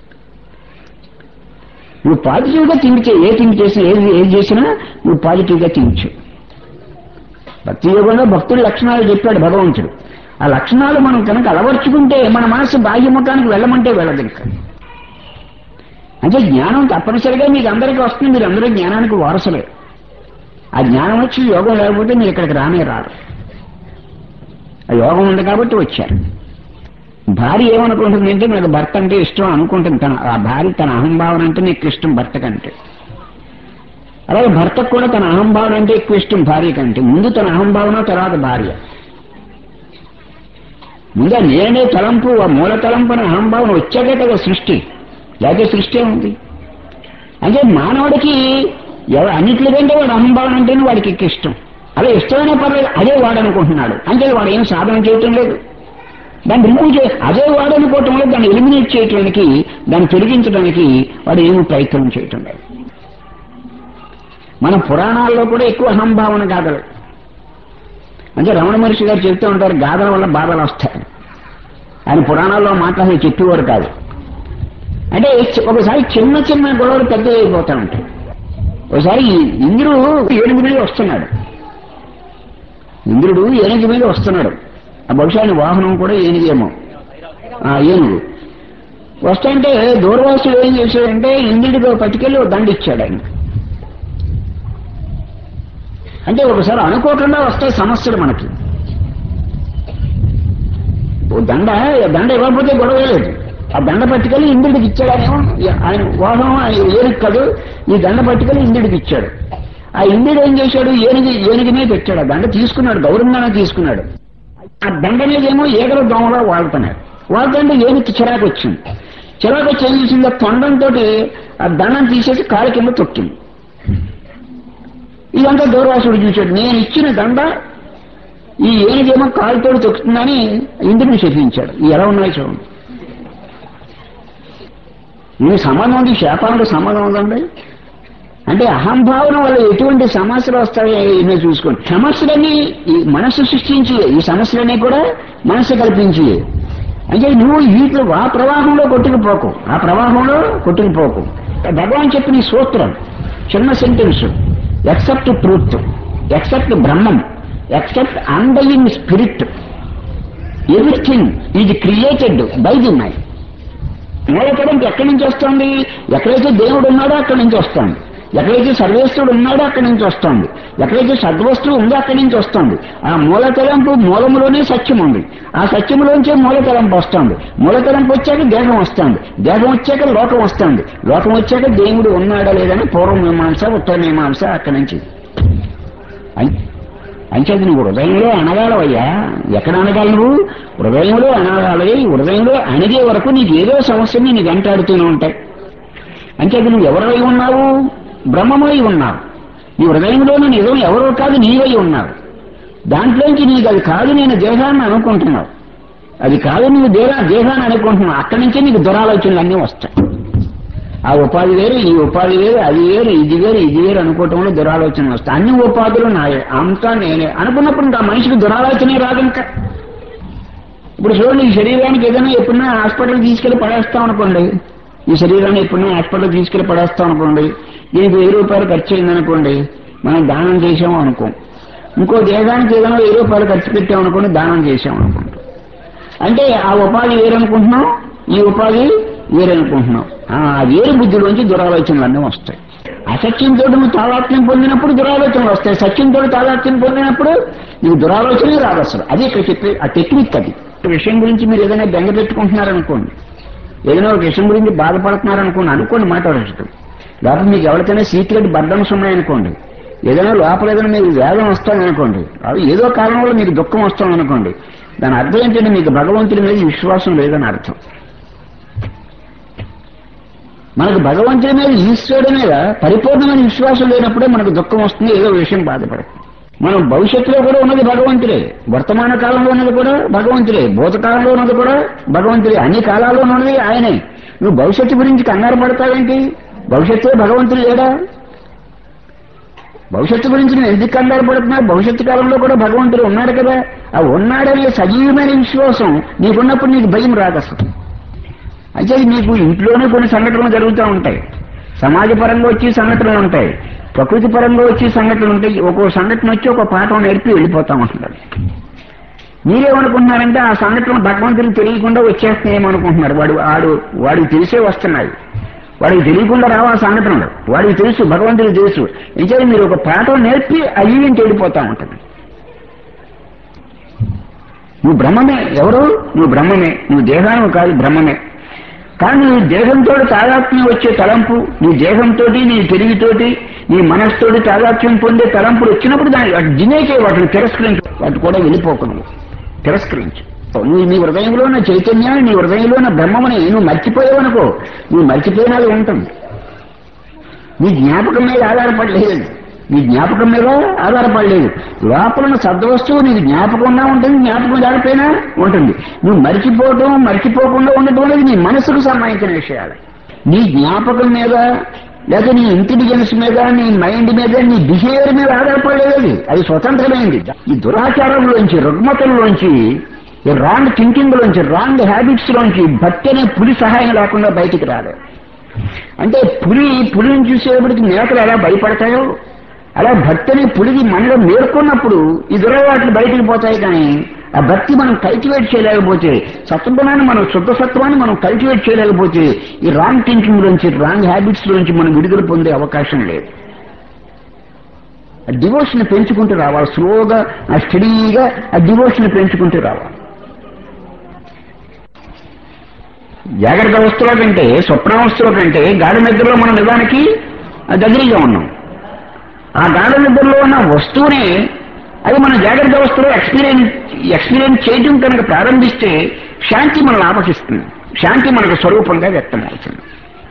A: నువ్వు పాజిటివ్ గా థింక్ చేయి ఏ థింక్ చేసినా ఏది ఏది చేసినా నువ్వు పాజిటివ్ గా థింక్ చేయి భక్తి యోగంలో భక్తుడి లక్షణాలు చెప్పాడు భగవంతుడు ఆ లక్షణాలు మనం కనుక అలవర్చుకుంటే మన మనసు బాహ్యముఖానికి వెళ్ళమంటే వెళ్ళదు ఇంకా అంటే జ్ఞానం తప్పనిసరిగా మీకు అందరికీ వస్తుంది మీరు అందరూ జ్ఞానానికి వారసులే ఆ జ్ఞానం వచ్చి యోగం లేకపోతే మీరు ఇక్కడికి రానే రారు ఆ యోగం ఉంది కాబట్టి వచ్చారు భార్య ఏమనుకుంటుంది అంటే నాకు భర్త అంటే ఇష్టం అనుకుంటుంది తన ఆ భార్య తన అహంభావన అంటే నీకు ఇష్టం భర్త కంటే అలాగే భర్తకు కూడా తన అహంభావన అంటే ఎక్కువ ఇష్టం భార్య కంటే ముందు తన అహంభావన తర్వాత భార్య ముందు ఆ నేనే తలంపు ఆ మూల తలంపు అనే అహంభావన వచ్చాకే కదా సృష్టి లేకపోతే సృష్టి ఉంది అంటే మానవుడికి ఎవ- అన్నిటికంటే వాడు అహంభావన అంటేనే వాడికి ఎక్కువ ఇష్టం అలా ఇష్టమైన పర్లేదు అదే వాడు అనుకుంటున్నాడు అంటే వాడు ఏం సాధన చేయటం లేదు దాన్ని రిమూవ్ చే అదే వాడు అనుకోవటం లేదు దాన్ని ఎలిమినేట్ చేయటానికి దాన్ని తొలగించడానికి వాడు ఏమీ ప్రయత్నం చేయటం లేదు మన పురాణాల్లో కూడా ఎక్కువ అహంభావన కాదు అంటే రమణ మహర్షి గారు చెప్తూ ఉంటారు గాథల వల్ల బాధలు వస్తాయి ఆయన పురాణాల్లో మాట్లాడి చెప్పేవారు కాదు అంటే చి- ఒకసారి చిన్న చిన్న గొడవలు పెద్ద అయిపోతా ఉంటాయి ఒకసారి ఇంద్రుడు ఏనుగు మీద వస్తున్నాడు ఇంద్రుడు ఏనుగు మీద వస్తున్నాడు ఆ బహుశా ఆయన వాహనం కూడా ఏనుగేమో ఆ ఏనుగు వస్తుంటే దూర్వాసుడు ఏం చేశాడంటే ఇంద్రుడికి పట్టుకెళ్ళి ఒక దండ ఇచ్చాడు ఆయన అంటే ఒకసారి అనుకోకుండా వస్తాయి సమస్యలు మనకి ఓ దండ దండ ఇవ్వకపోతే గొడవ లేదు ఆ దండ పట్టుకెళ్ళి ఇంద్రుడికి ఇచ్చాడనేమో ఆయన వాహనం ఆయన ఏనుగు కాదు ఈ దండ పట్టుకెళ్ళి ఇంద్రుడికి ఇచ్చాడు ఆ ఇంద్రుడు ఏం చేశాడు ఏనుగు ఏనుగునే పెట్టాడు ఆ దండ తీసుకున్నాడు గౌరవంగానే తీసుకున్నాడు ఆ దండ మీదేమో ఈగల దోమలో వాడుతున్నాడు వాడుతుంటే ఏనుగు చిరాకు వచ్చింది చిరాకు వచ్చి ఏం చేసింది ఆ తొండంతో ఆ దండం తీసేసి కాలు కింద తొక్కింది ఇదంతా దూర్వాసుడు చూశాడు నేను ఇచ్చిన దండ ఈ ఏనుగేమో కాలుతో తొక్కుతుందని ఇంద్రుని శపించాడు ఇది ఎలా ఉన్నాయి చూడండి ఈ సంబంధం ఉంది శాపానికి సంబంధం ఉందండి అంటే అహంభావన వల్ల ఎటువంటి సమస్యలు వస్తాయో ఎన్నో చూసుకోండి సమస్యలన్నీ ఈ మనస్సు సృష్టించి ఈ సమస్యలన్నీ కూడా మనస్సు కల్పించి అంటే నువ్వు వీటిలో ఆ ప్రవాహంలో కొట్టుకుపోకు ఆ ప్రవాహంలో కొట్టుకుపోకు భగవాన్ చెప్పిన ఈ సూత్రం చిన్న sentence except truth except Brahmam except undying spirit everything is created by the mind మూలకడంకి ఎక్కడి నుంచి వస్తుంది ఎక్కడైతే దేవుడు ఉన్నాడో అక్కడి నుంచి వస్తుంది ఎక్కడైతే సర్వేశ్వరుడు ఉన్నాడో అక్కడి నుంచి వస్తుంది ఎక్కడైతే సద్వస్తువు ఉందో అక్కడి నుంచి వస్తుంది ఆ మూలతలంపు మూలములోనే సత్యం ఉంది ఆ సత్యములోంచే మూలతలంపు వస్తుంది మూలతలంపు వచ్చాక దేహం వస్తుంది దేహం వచ్చాక లోకం వస్తుంది లోకం వచ్చాక దేవుడు ఉన్నాడా లేదని పూర్వ మీమాంస ఉత్తర మీమాంస అక్కడి నుంచి అం- అంచేది నువ్వు హృదయంలో అనగాలవయ్యా ఎక్కడ అనగాలి నువ్వు హృదయంలో అనగాలి హృదయంలో అణిగే వరకు నీకు ఏదో సమస్యని నీకు వెంటాడుతూనే ఉంటాయి అంచేది నువ్వు ఎవరై ఉన్నావు బ్రహ్మమై ఉన్నావు నీ హృదయంలో నిజం ఎవరో కాదు నీవై ఉన్నావు దాంట్లోంచి నీకు అది కాదు నేను దేహాన్ని అనుకుంటున్నావు అది కాదు నువ్వు దేహ దేహాన్ని అనుకుంటున్నావు అక్కడి నుంచే నీకు దురాలోచనలు అన్నీ వస్తాయి ఆ ఉపాధి వేరు ఈ ఉపాధి వేరు అది వేరు ఇది వేరు ఇది వేరు అనుకోవటంలో దురాలోచన వస్తాయి అన్ని ఉపాధులు నాయే అంతా నేనే అనుకున్నప్పుడు ఇంకా మనిషికి దురాలోచనే రాదు ఇంకా ఇప్పుడు చూడండి ఈ శరీరానికి ఏదైనా ఎప్పుడైనా హాస్పిటల్ తీసుకెళ్లి పడేస్తాం అనుకోండి ఈ శరీరాన్ని ఎప్పుడైనా హాస్పిటల్ తీసుకెళ్లి పడేస్తాం అనుకోండి దీనికి వెయ్యి రూపాయలు ఖర్చు అయిందనుకోండి మనం దానం చేసాము అనుకో ఇంకో దేహానికి ఏదైనా వెయ్యి రూపాయలు ఖర్చు పెట్టాం అనుకోండి దానం చేసాం అనుకోండి అంటే ఆ ఉపాధి వేరనుకుంటున్నాం ఈ ఉపాధి వేరనుకుంటున్నాం ఆ వేరు బుద్ధిలోంచి దురాలోచనలు అన్నీ వస్తాయి అసత్యంతో నువ్వు తాదాత్మ్యం పొందినప్పుడు దురాలోచనలు వస్తాయి సత్యంతో తాదాత్మ్యం పొందినప్పుడు నీకు దురాలోచనే రాదు అసలు అది ఇక్కడ చెప్పే ఆ టెక్నిక్ అది ఒక విషయం గురించి మీరు ఏదైనా బెంగ పెట్టుకుంటున్నారనుకోండి ఏదైనా ఒక విషయం గురించి బాధపడుతున్నారనుకోండి అనుకోండి మాట వరచడం లేకపోతే మీకు ఎవరికైనా సీక్రెట్ బర్డన్స్ ఉన్నాయనుకోండి ఏదైనా లోపల ఏదైనా మీకు వేదన వస్తుందనుకోండి అవి ఏదో కారణం వల్ల మీకు దుఃఖం వస్తుందనుకోండి దాని అర్థం ఏంటంటే మీకు భగవంతుడి మీద విశ్వాసం లేదని అర్థం మనకు భగవంతుడి మీద ఈశ్వరుడి మీద పరిపూర్ణమైన విశ్వాసం లేనప్పుడే మనకు దుఃఖం వస్తుంది ఏదో విషయం బాధపడుతుంది మనం భవిష్యత్తులో కూడా ఉన్నది భగవంతుడే వర్తమాన కాలంలో ఉన్నది కూడా భగవంతుడే భూతకాలంలో ఉన్నది కూడా భగవంతుడే అన్ని కాలాల్లో ఉన్నది ఆయనే నువ్వు భవిష్యత్తు గురించి కంగారు పడతావేంటి భవిష్యత్తులో భగవంతుడు లేడా భవిష్యత్తు గురించి నువ్వు ఎందుకు కంగారు పడుతున్నావు భవిష్యత్తు కాలంలో కూడా భగవంతుడు ఉన్నాడు కదా ఆ ఉన్నాడనే సజీవమైన విశ్వాసం నీకున్నప్పుడు నీకు భయం రాదు అసలు అయితే మీకు ఇంట్లోనే కొన్ని సంఘటనలు జరుగుతూ ఉంటాయి సమాజపరంగా వచ్చి సంఘటనలు ఉంటాయి ప్రకృతి పరంగా వచ్చి సంఘటనలు ఉంటాయి ఒక్కో సంఘటన వచ్చి ఒక పాఠం నేర్పి వెళ్ళిపోతా ఉంటున్నారు మీరేమనుకుంటున్నారంటే ఆ సంఘటన భగవంతుడికి తెలియకుండా వచ్చేస్తున్నాయేమనుకుంటున్నారు వాడు వాడు వాడికి తెలిసే వస్తున్నాయి వాడికి తెలియకుండా రావు ఆ సంఘటనలు వాడికి తెలుసు భగవంతుడికి తెలుసు నిజంగా మీరు ఒక పాఠం నేర్పి ఆ ఈవెంట్ వెళ్ళిపోతా ఉంటుంది నువ్వు బ్రహ్మమే ఎవరు నువ్వు బ్రహ్మమే నువ్వు దేహాను కాదు బ్రహ్మమే కానీ నీ దేహంతో తాదాత్మ్యం వచ్చే తలంపు నీ దేహంతో నీ తెలివితోటి నీ మనస్సుతోటి తాదాత్మ్యం పొందే తలంపులు వచ్చినప్పుడు దాన్ని వాటి దినేకే వాటిని తిరస్కరించు వాటి కూడా వెళ్ళిపోకు నువ్వు తిరస్కరించు నువ్వు నీ హృదయంలో ఉన్న చైతన్యాన్ని నీ హృదయంలో ఉన్న బ్రహ్మమని నువ్వు మర్చిపోయావనుకో నువ్వు మర్చిపోయినది ఉంటుంది నీ జ్ఞాపకం మీద ఆధారపడలేదు నీ జ్ఞాపకం మీద ఆధారపడలేదు లోపల ఉన్న సద్వస్తువు నీకు జ్ఞాపకం ఉన్నా ఉంటుంది జ్ఞాపకం లేకపోయినా ఉంటుంది నువ్వు మర్చిపోవటం మర్చిపోకుండా ఉండటం అనేది నీ మనసుకు సంబంధించిన విషయాలు నీ జ్ఞాపకం మీద లేదా నీ ఇంటెలిజెన్స్ మీద నీ మైండ్ మీద నీ బిహేవియర్ మీద ఆధారపడలేదు అది అది స్వతంత్రమైంది ఈ దురాచారంలోంచి రుగ్మతల్లోంచి ఈ రాంగ్ థింకింగ్ లోంచి రాంగ్ హ్యాబిట్స్ లోంచి భక్తి అనే పులి సహాయం లేకుండా బయటికి రాలేదు అంటే పులి పులిని చూసేటప్పటికి మేకలు ఎలా భయపడతాయో అలా భక్తిని పులికి మనలో మేర్కొన్నప్పుడు ఈ దురలవాట్లు బయటికి పోతాయి కానీ ఆ భక్తి మనం కల్టివేట్ చేయలేకపోతే సత్వగుణాన్ని మనం శుద్ధ సత్వాన్ని మనం కల్టివేట్ చేయలేకపోతే ఈ రాంగ్ థింకింగ్ లోంచి రాంగ్ హ్యాబిట్స్ లోంచి మనం విడుదల పొందే అవకాశం లేదు ఆ డివోషన్ పెంచుకుంటూ రావాలి స్లోగా ఆ స్టడీగా ఆ డివోషన్ పెంచుకుంటూ రావాలి జాగ్రత్త అవస్థలో కంటే స్వప్నావస్థలో కంటే గాఢ నిద్రలో మనం నిజానికి దగ్గరగా ఉన్నాం ఆ గాఢ నిద్రలో ఉన్న వస్తువునే అది మన జాగ్రత్త అవస్థలో ఎక్స్పీరియన్స్ ఎక్స్పీరియన్స్ చేయడం కనుక ప్రారంభిస్తే శాంతి మనల్ని ఆపకిస్తుంది శాంతి మనకు స్వరూపంగా వ్యక్తం అవుతుంది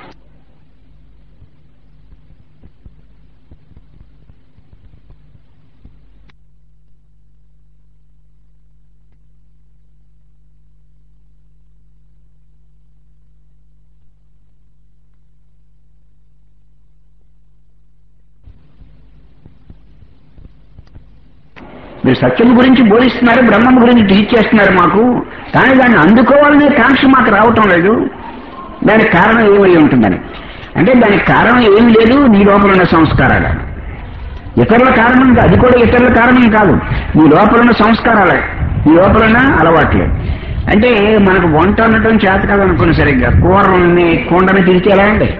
A: మీరు సత్యం గురించి బోధిస్తున్నారు బ్రహ్మం గురించి టీచ్ చేస్తున్నారు మాకు కానీ దాన్ని అందుకోవాలనే కాంక్ష మాకు రావటం లేదు దానికి కారణం ఏమై ఉంటుందని అంటే దానికి కారణం ఏమి లేదు నీ లోపల ఉన్న సంస్కారాలు ఇతరుల కారణం కాదు అది కూడా ఇతరుల కారణం కాదు నీ లోపల ఉన్న సంస్కారాలే నీ లోపల ఉన్న అలవాట్లే అంటే మనకు వంట ఉండటం చేత కాదనుకుని సరిగ్గా కూరని కుండని తిరిగితే ఎలా అండి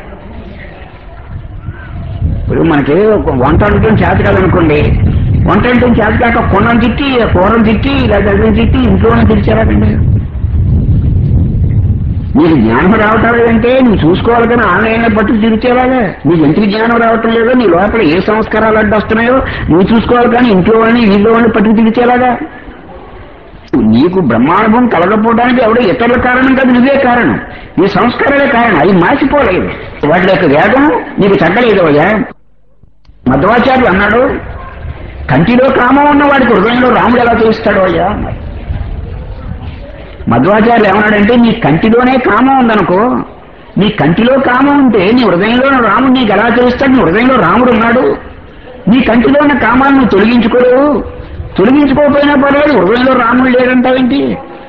A: ఇప్పుడు మనకి ఒక వంట వండటం చేత కాదనుకోండి వంట వండటం చేత కాక కొండను తిట్టి కూరను తిట్టి లేదా అదిని తిట్టి ఇంట్లోనే తిరిచారండి నీకు జ్ఞానం రావటం లేదంటే నువ్వు చూసుకోవాలి కానీ ఆన్లైన్ పట్టు తిరిచేలాగా నీకు ఎందుకు జ్ఞానం రావటం లేదో నీ లోపల ఏ సంస్కారాలు అడ్డు వస్తున్నాయో నువ్వు చూసుకోవాలి కానీ ఇంట్లో వాళ్ళని వీళ్ళు వాళ్ళని పట్టుకు తిరిచేలాగా నీకు బ్రహ్మానుభవం కలగపోవడానికి ఎవడో ఇతరుల కారణం కాదు నువ్వే కారణం నీ సంస్కారాలే కారణం అవి మాసిపోలేదు వాటి యొక్క వేగం నీకు తగ్గలేదు అయ్యా మధ్వాచార్యులు అన్నాడు కంటిలో కామం ఉన్న వాడికి హృదయంలో రాముడు ఎలా తెలుస్తాడు అయ్యా అన్నాడు మధ్వాచార్యులు ఏమన్నాడంటే నీ కంటిలోనే కామం ఉందనుకో నీ కంటిలో కామం ఉంటే నీ హృదయంలో ఉన్న రాముడు నీకు ఎలా తెలుస్తాడు నీ హృదయంలో రాముడు ఉన్నాడు నీ కంటిలో ఉన్న కామాన్ని నువ్వు తొలగించుకోలేవు తొలగించుకోకపోయినా పర్వాలేదు హృదయంలో రాముడు లేడంటావేంటి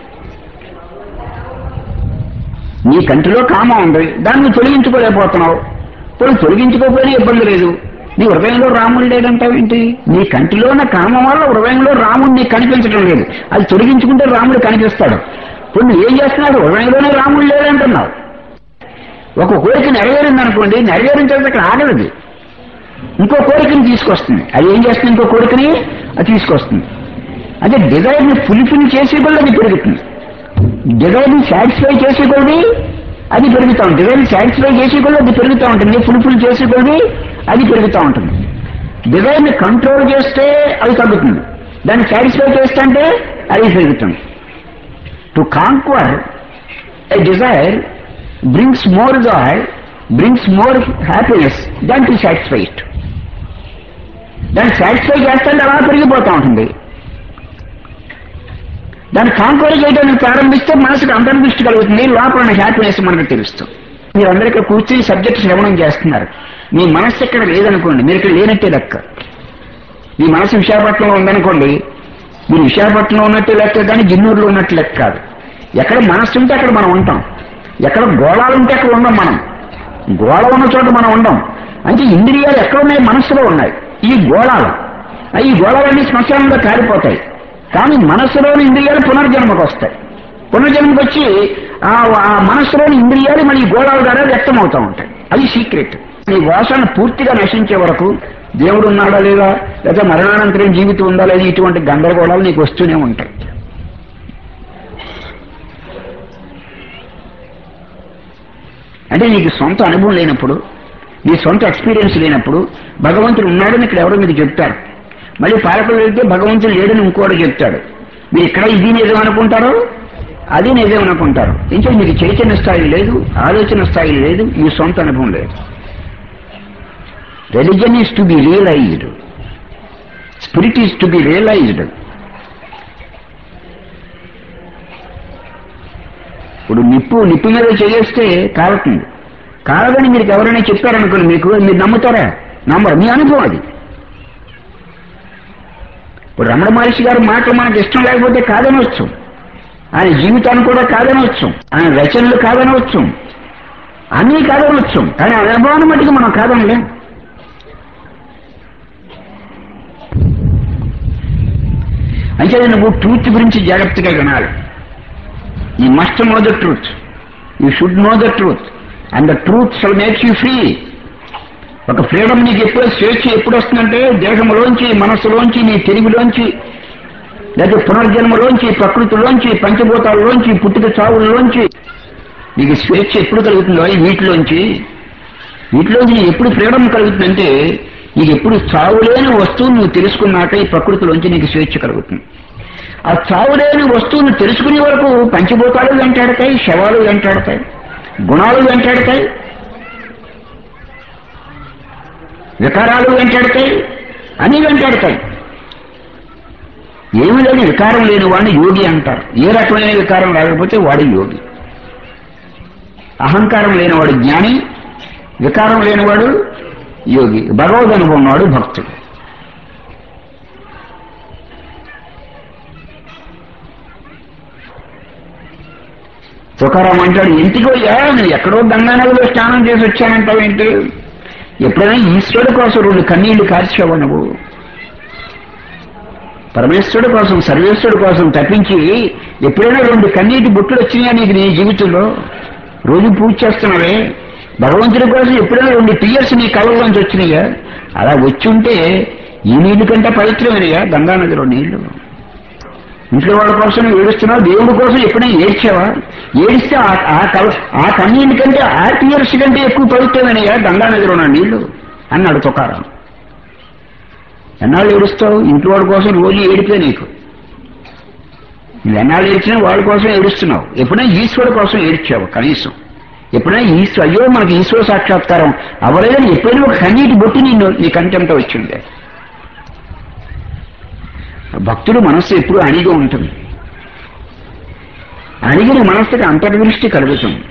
A: నీ కంటిలో కామం ఉంది దాన్ని నువ్వు తొలగించుకోలేకపోతున్నావు ఇప్పుడు తొలగించుకోకపోయినా ఇబ్బంది లేదు నీ హృదయంలో రాముడు లేదంటావేంటి నీ కంటిలో ఉన్న కామం వల్ల హృదయంలో రాముడు నీకు కనిపించడం లేదు అది తొలగించుకుంటే రాముడు కనిపిస్తాడు ఇప్పుడు నువ్వు ఏం చేస్తున్నాడు హృదయంలోనే రాముడు లేదంటున్నావు ఒక కోరిక నెరవేరిందనుకోండి నెరవేరిన తర్వాత అక్కడ ఆగలేదు ఇంకో కోరికని తీసుకొస్తుంది అది ఏం చేస్తుంది ఇంకో కోరికని అది తీసుకొస్తుంది అంటే డిజైర్ ని ఫుల్ఫిల్ చేసే కొద్ది అది పెరుగుతుంది డిజైర్ ని సాటిస్ఫై చేసే కొద్ది అది పెరుగుతా ఉంటుంది డిజైర్ సాటిస్ఫై చేసే కొద్ది అది పెరుగుతూ ఉంటుంది ఫుల్ఫిల్ చేసే కొద్ది అది పెరుగుతూ ఉంటుంది డిజైర్ ని కంట్రోల్ చేస్తే అది తగ్గుతుంది దాన్ని సాటిస్ఫై చేస్తే అంటే అది పెరుగుతుంది to conquer a desire brings more joy, brings more happiness than to satisfy it. దాన్ని సాటిస్ఫై చేస్తుంటే అలా పెరిగిపోతూ ఉంటుంది దాన్ని కాంక్వర్ చేయడానికి ప్రారంభిస్తే మనసుకు అంతర్దృష్టి కలుగుతుంది లోపల ఉన్న హ్యాపీనెస్ మనకు తెలుస్తుంది మీరందరూ ఇక్కడ కూర్చొని సబ్జెక్ట్ శ్రవణం చేస్తున్నారు మీ మనస్సు ఇక్కడ లేదనుకోండి మీరు ఇక్కడ లేనట్టే లెక్క మీ మనసు విశాఖపట్నంలో ఉందనుకోండి మీరు విశాఖపట్నంలో ఉన్నట్టు లెక్క కానీ జిన్నూరులో ఉన్నట్టు లెక్క కాదు ఎక్కడ మనస్సు ఉంటే అక్కడ మనం ఉంటాం ఎక్కడ గోళాలు ఉంటే అక్కడ ఉండం మనం గోళ ఉన్న చోట మనం ఉండం అంటే ఇంద్రియాలు ఎక్కడ ఉన్నాయి మనస్సులో ఉన్నాయి ఈ గోళాలు ఆ ఈ గోళాలన్నీ శ్మశానంలో కారిపోతాయి కానీ మనస్సులోని ఇంద్రియాలు పునర్జన్మకు వస్తాయి పునర్జన్మకు వచ్చి ఆ ఆ మనస్సులోని ఇంద్రియాలు మన ఈ గోళాల ద్వారా వ్యక్తం అవుతూ ఉంటాయి అది సీక్రెట్ ఈ వాసన పూర్తిగా నశించే వరకు దేవుడు ఉన్నాడా లేదా లేదా మరణానంతరం జీవితం ఉందా లేదా ఇటువంటి గందరగోళాలు నీకు వస్తూనే ఉంటాయి అంటే నీకు సొంత అనుభవం లేనప్పుడు నీ సొంత ఎక్స్పీరియన్స్ లేనప్పుడు భగవంతుడు ఉన్నాడని ఇక్కడ ఎవరో మీకు చెప్తారు మళ్ళీ పాలకులు వెళ్తే భగవంతుడు లేడని ఇంకోటి చెప్తాడు మీరు ఇక్కడ ఇది నిజం అనుకుంటారో అది నిజం అనుకుంటారు ఇంకా మీకు చైతన్య స్థాయి లేదు ఆలోచన స్థాయి లేదు మీ సొంత అనుభవం లేదు religion is to be realised spirit is to be realised ఇప్పుడు నిప్పు నిప్పు మీద చేస్తే కాలుతుంది కాదని మీరు ఎవరైనా చెప్పారనుకోండి మీకు మీరు నమ్ముతారా నమ్మరు మీ అనుభవం అది ఇప్పుడు రమణ మహర్షి గారి మాటలు మనకు ఇష్టం లేకపోతే కాదనవచ్చు ఆయన జీవితాన్ని కూడా కాదనవచ్చు ఆయన రచనలు కాదనవచ్చు అన్నీ కాదనవచ్చు కానీ ఆ అనుభవాన్ని మట్టుకు మనం కాదనలేం అంటే నువ్వు ట్రూత్ గురించి జాగ్రత్తగా వినాలి ఈ must know the truth you should know the truth and the truth shall makes you free ఒక ఫ్రీడమ్ నీకు ఎప్పుడు స్వేచ్ఛ ఎప్పుడు వస్తుందంటే దేహంలోంచి మనస్సులోంచి నీ తెలివిలోంచి లేదా పునర్జన్మలోంచి ప్రకృతిలోంచి పంచభూతాల్లోంచి పుట్టుక చావుల్లోంచి నీకు స్వేచ్ఛ ఎప్పుడు కలుగుతుందో ఈ వీటిలోంచి వీటిలోంచి నీకు ఎప్పుడు ఫ్రీడమ్ కలుగుతుందంటే నీకు ఎప్పుడు చావులేని వస్తువు నువ్వు తెలుసుకున్నాక ఈ ప్రకృతిలోంచి నీకు స్వేచ్ఛ కలుగుతుంది ఆ చావులేని వస్తువును తెలుసుకునే వరకు పంచభూతాలు వెంటాడతాయి శవాలు వెంటాడతాయి గుణాలు వెంటాడతాయి వికారాలు వెంటాడతాయి అన్నీ వెంటాడతాయి ఏమీ లేని వికారం లేని వాడిని యోగి అంటారు ఏ రకమైన వికారం లేకపోతే వాడు యోగి అహంకారం లేనివాడు జ్ఞాని వికారం లేనివాడు యోగి భగవద్ అనుభవం వాడు భక్తుడు తుకారాం అంటాడు ఇంటికి పోయా నేను ఎక్కడో గంగానదిలో స్నానం చేసి వచ్చానంటావేంటి ఎప్పుడైనా ఈశ్వరుడు కోసం రెండు కన్నీళ్లు కార్చావు నువ్వు పరమేశ్వరుడు కోసం సర్వేశ్వరుడు కోసం తప్పించి ఎప్పుడైనా రెండు కన్నీటి బుట్టులు వచ్చినాయా నీకు నీ జీవితంలో రోజు పూజ చేస్తున్నావే భగవంతుడి కోసం ఎప్పుడైనా రెండు టీయర్స్ నీ కళ్ళలోంచి వచ్చినాయా అలా వచ్చి ఉంటే ఈ నీళ్లు కంటే పవిత్రమైనయా గంగానదిలో నీళ్లు ఇంట్లో వాళ్ళ కోసం ఏడుస్తున్నావు దేవుడి కోసం ఎప్పుడైనా ఏడ్చావా ఏడిస్తే ఆ- ఆ కల- ఆ కన్నీళ్ళ కంటే ఆ టీయర్స్ కంటే ఎక్కువ పవిత్రమైనయా గంగానదిలో ఉన్న నీళ్లు అన్నాడు తుకారాం ఎన్నాళ్ళు ఏడుస్తావు ఇంట్లో వాళ్ళ కోసం రోజు ఏడిపే నీకు నువ్వు ఎన్నాళ్ళు ఏడ్చినా వాళ్ళ కోసం ఏడుస్తున్నావు ఎప్పుడైనా ఈశ్వరుడు కోసం ఏడ్చావు కనీసం ఎప్పుడైనా ఈశ్వరు అయ్యో మనకి ఈశ్వర సాక్షాత్కారం అవలేదని ఎప్పుడైనా ఒక కన్నీటి బొట్టి నిన్ను నీ కంటెంట వచ్చిందే భక్తుడు మనస్సు ఎప్పుడు అణిగి ఉంటుంది అణిగిన మనస్సుకి అంతర్దృష్టి కలుగుతుంది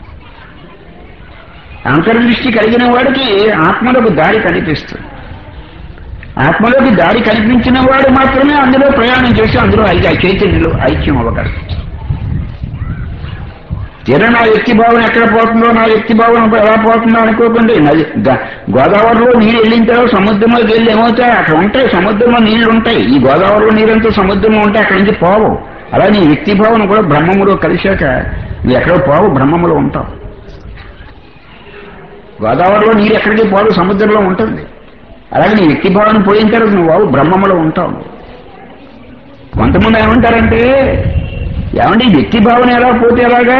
A: అంతర్దృష్టి కలిగిన వాడికి ఆత్మలకు దారి కనిపిస్తుంది ఆత్మలోకి దారి కనిపించిన వాడు మాత్రమే అందులో ప్రయాణం చేసి అందులో ఐ- చైతన్యంలో ఐక్యం అవ్వగలరు తీరా నా వ్యక్తి భావన ఎక్కడ పోతుందో నా వ్యక్తి భావన ఎలా పోతుందో అనుకోకండి నది గ- గోదావరిలో నీళ్ళు వెళ్ళిన తర్వాత సముద్రంలోకి వెళ్ళి ఏమవుతాయి అక్కడ ఉంటాయి సముద్రంలో నీళ్లు ఉంటాయి ఈ గోదావరిలో నీరంతా సముద్రంలో ఉంటాయి అక్కడి నుంచి పోవు అలా నీ వ్యక్తి భావన కూడా బ్రహ్మములో కలిశాక నువ్వు ఎక్కడో పోవు బ్రహ్మములో ఉంటావు గోదావరిలో నీరు ఎక్కడికి పోదు సముద్రంలో ఉంటుంది అలాగే నీ వ్యక్తి భావన పోయిన తర్వాత నువ్వు బాబు బ్రహ్మములో ఉంటావు కొంతమంది ఏమంటారంటే ఏమంటే ఈ వ్యక్తి భావన ఎలా పోతే ఎలాగా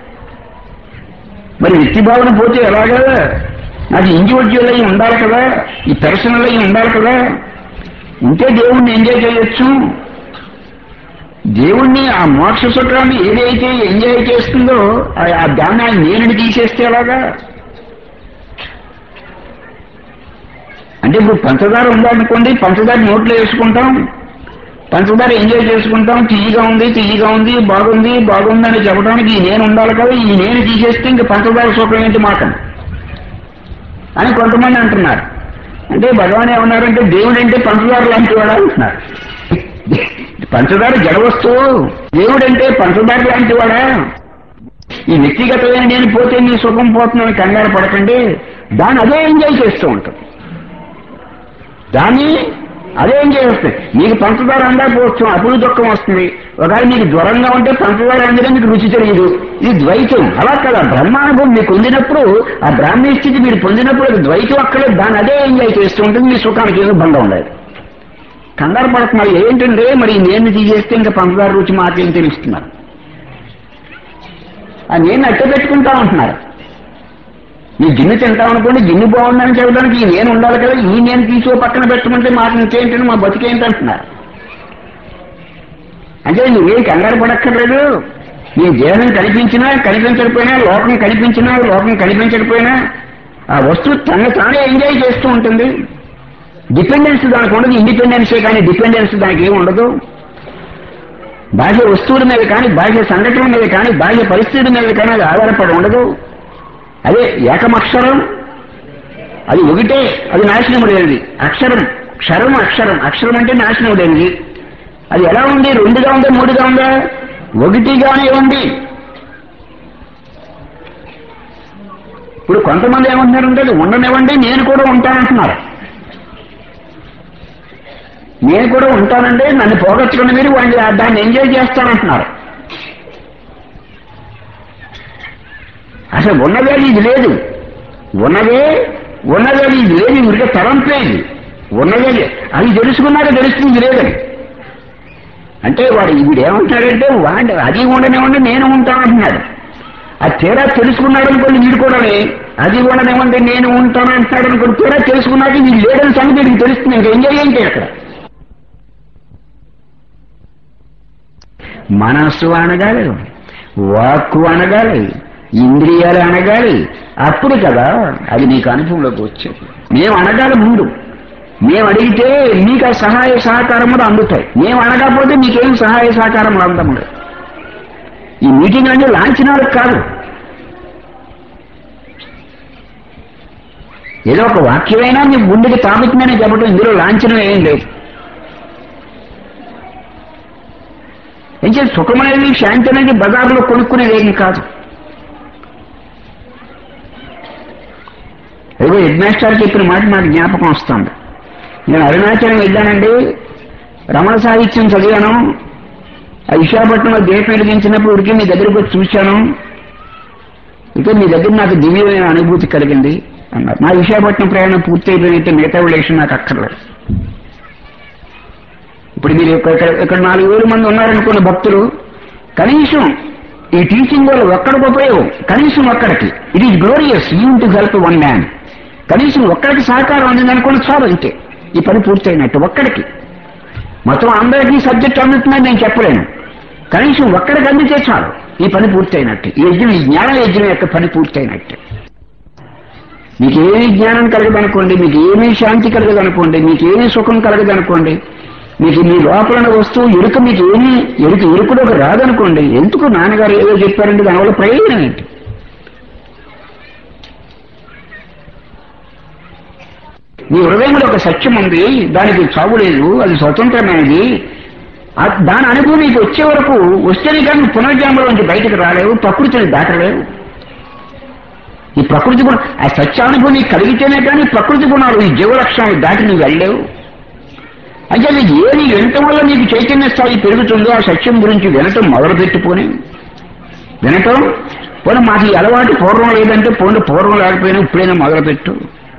A: మరి వ్యక్తి భావన పోతే ఎలాగా నాకు ఇండివిజువల్ అయి ఉండాలి కదా ఈ పర్సనల్ అయి ఉండాలి కదా ఉంటే దేవుణ్ణి ఎంజాయ్ చేయొచ్చు దేవుణ్ణి ఆ మోక్ష సుఖాన్ని ఏదైతే ఎంజాయ్ చేస్తుందో ఆ- ఆ దాన్ని ఆయన నేనుని తీసేస్తే ఎలాగా అంటే ఇప్పుడు పంచదార ఉందనుకోండి పంచదార నోట్లో వేసుకుంటాం పంచదార ఎంజాయ్ చేసుకుంటాం తీయగా ఉంది తీయగా ఉంది బాగుంది బాగుంది అని చెప్పడానికి ఈ నేను ఉండాలి కదా ఈ నేను తీసేస్తే ఇంక పంచదార సుఖం ఏంటి మాట అని కొంతమంది అంటున్నారు అంటే భగవాన్ ఏమన్నారంటే దేవుడు అంటే పంచదార లాంటి వాడు అంటున్నారు పంచదార జడ వస్తువు దేవుడంటే పంచదార లాంటి వాడా ఈ వ్యక్తిగతమైన నేను పోతే నీ సుఖం పోతుందని కంగారు పడకండి దాన్ని అదే ఎంజాయ్ చేస్తూ ఉంటుంది దాన్ని అదే ఎంజాయ్ వస్తుంది నీకు పంచదార అందకపోవచ్చు అప్పుడు దుఃఖం వస్తుంది ఒకవేళ నీకు జ్వరంగా ఉంటే పంచదార అందరే నీకు రుచి తెలియదు ఇది ద్వైతం అలా కదా బ్రహ్మానుభవం మీకు పొందినప్పుడు ఆ బ్రాహ్మీ స్థితి మీరు పొందినప్పుడు అది ద్వైతం అక్కడే దాన్ని అదే ఎంజాయ్ చేస్తూ ఉంటుంది మీ సుఖానికి ఏదో భంగం ఉండదు కంగారు పడుతున్నారు ఏంటంటే మరి ఈ నేను తీసేస్తే ఇంకా పంచదార రుచి మాకేం తెలుస్తున్నారు ఆ నేను అట్ట పెట్టుకుంటా ఉంటున్నారు ఈ గిన్నె తింటాం అనుకోండి గిన్నె బాగుందని చెప్పడానికి ఈ నేను ఉండాలి కదా ఈ నేను తీసుకో పక్కన పెట్టమంటే మాకు ఇంకేంటని మా బతికేంటి అంటున్నారు అంటే నువ్వేం కంగారు పడక్కర్లేదు నీ దేహం కనిపించినా కనిపించకపోయినా లోకం కనిపించినా లోకం కనిపించకపోయినా ఆ వస్తువు తన తానే ఎంజాయ్ చేస్తూ ఉంటుంది డిపెండెన్స్ దానికి ఉండదు ఇండిపెండెన్సే కానీ డిపెండెన్స్ దానికి ఏమి ఉండదు బాహ్య వస్తువుల మీద కానీ బాహ్య సంఘటనల మీద కానీ బాహ్య పరిస్థితుల మీద కానీ అది ఆధారపడి ఉండదు అదే ఏకమక్షరం అది ఒకటే అది నాశనం లేనిది అక్షరం క్షరం అక్షరం అక్షరం అంటే నాశనం లేనిది అది ఎలా ఉంది రెండుగా ఉందా మూడుగా ఉందా ఒకటిగానే ఉంది ఇప్పుడు కొంతమంది ఏమంటున్నారంటే అది ఉండనివ్వండి నేను కూడా ఉంటానంటున్నారు నేను కూడా ఉంటానండి నన్ను పోగొట్టుకుని మీరు వాడిని దాన్ని ఎంజాయ్ చేస్తానంటున్నారు అసలు ఉన్నదే ఇది లేదు ఉన్నదే ఉన్నదే ఇది లేదు ఇదికే తలంపే ఇది ఉన్నదే లే- అది తెలుసుకున్నాక తెలుస్తుంది ఇది లేదని అంటే వాడు వీడు ఏమంటున్నాడంటే వాడి అది ఉండనివ్వండి నేను ఉంటానంటున్నాడు అది తీరా తెలుసుకున్నాడు అనుకోండి వీడు కూడా అది ఉండనివ్వండి నేను ఉంటాను అంటున్నాడు అనుకోండి తీరా తెలుసుకున్నాక వీడు లేదని సంగతి వీడికి తెలుస్తుంది ఇంకా ఎంజాయ్ ఏంటి అక్కడ మనస్సు అనగాలి వాక్కు అనగాలి ఇంద్రియాలు అనగాలి అప్పుడు కదా అది నీకు అనుభవంలోకి వచ్చేది మేము అనగాలి ముందు మేము అడిగితే నీకు ఆ సహాయ సహకారములు అందుతాయి మేము అనకపోతే నీకేం సహాయ సహకారములు అందములు ఈ మీటింగ్ అంటే లాంఛనాలకు కాదు ఏదో ఒక వాక్యమైనా మీ గుండెకి తాగుతుందని చెప్పడం ఇందులో లాంఛనం ఏం లేదు ఏం చేసి సుఖమనేది శాంతి అనేది బజార్లో కొనుక్కునేది ఏం కాదు ఏదో హెడ్ మాస్టర్ చెప్పిన మాట నాకు జ్ఞాపకం వస్తుంది నేను అరుణాచలం వెళ్ళానండి రమణ సాహిత్యం చదివాను ఆ విశాఖపట్నంలో దీపం వెలిగించినప్పుడు ఉడికి మీ దగ్గరకు వచ్చి చూశాను ఇక మీ దగ్గర నాకు దివ్యమైన అనుభూతి కలిగింది అన్నారు నా విశాఖపట్నం ప్రయాణం పూర్తి అయిపోయినట్టు మిగతా విషయం నాకు అక్కర్లేదు ఇప్పుడు మీరు ఇక్కడ ఇక్కడ- ఇక్కడ నాలుగు వేల మంది ఉన్నారనుకున్న భక్తులు కనీసం ఈ టీచింగ్ వల్ల ఒక్కడికి ఉపయోగం కనీసం ఒక్కడికి it is glorious you to help one man కనీసం ఒక్కడికి సహకారం అందిందనుకోండి చాలు అంతే ఈ పని పూర్తయినట్టు ఒక్కడికి మొత్తం అందరికీ సబ్జెక్ట్ అందుతుందని నేను చెప్పలేను కనీసం ఒక్కడికి అందితే చాలు ఈ పని పూర్తయినట్టు ఈ యజ్ఞం ఈ జ్ఞాన యజ్ఞం యొక్క పని పూర్తయినట్టు మీకు ఏమీ జ్ఞానం కలగదనుకోండి మీకు ఏమీ శాంతి కలగదనుకోండి మీకు ఏమీ సుఖం కలగదనుకోండి మీకు మీ లోపల ఉన్న వస్తువు ఎరుక మీకు ఏమీ ఎరుక ఎరుకులోకి రాదనుకోండి ఎందుకు నాన్నగారు ఏదో చెప్పారంటే దానివల్ల ప్రయోజనం ఏంటి నీ హృదయంలో ఒక సత్యం ఉంది దానికి చావు లేదు అది స్వతంత్రమైనది ఆ- దాని అనుభవం నీకు వచ్చే వరకు వస్తేనే కానీ నువ్వు పునర్జన్మలోంచి బయటకు రాలేవు ప్రకృతిని దాటలేవు ఈ ప్రకృతి గుణం ఆ సత్యానుభవం నీకు కలిగితేనే కానీ ప్రకృతి గుణాలు ఈ జీవలక్షణాలు దాటి నువ్వు వెళ్ళలేవు అంటే అది ఏది వినటం వల్ల నీకు చైతన్య స్థాయి పెరుగుతుందో ఆ సత్యం గురించి వినటం మొదలు పెట్టుకొని వినటం పోనీ మాకు ఈ అలవాటు పూర్వం లేదంటే పోనీ పూర్వం లేకపోయినా ఇప్పుడైనా మొదలుపెట్టు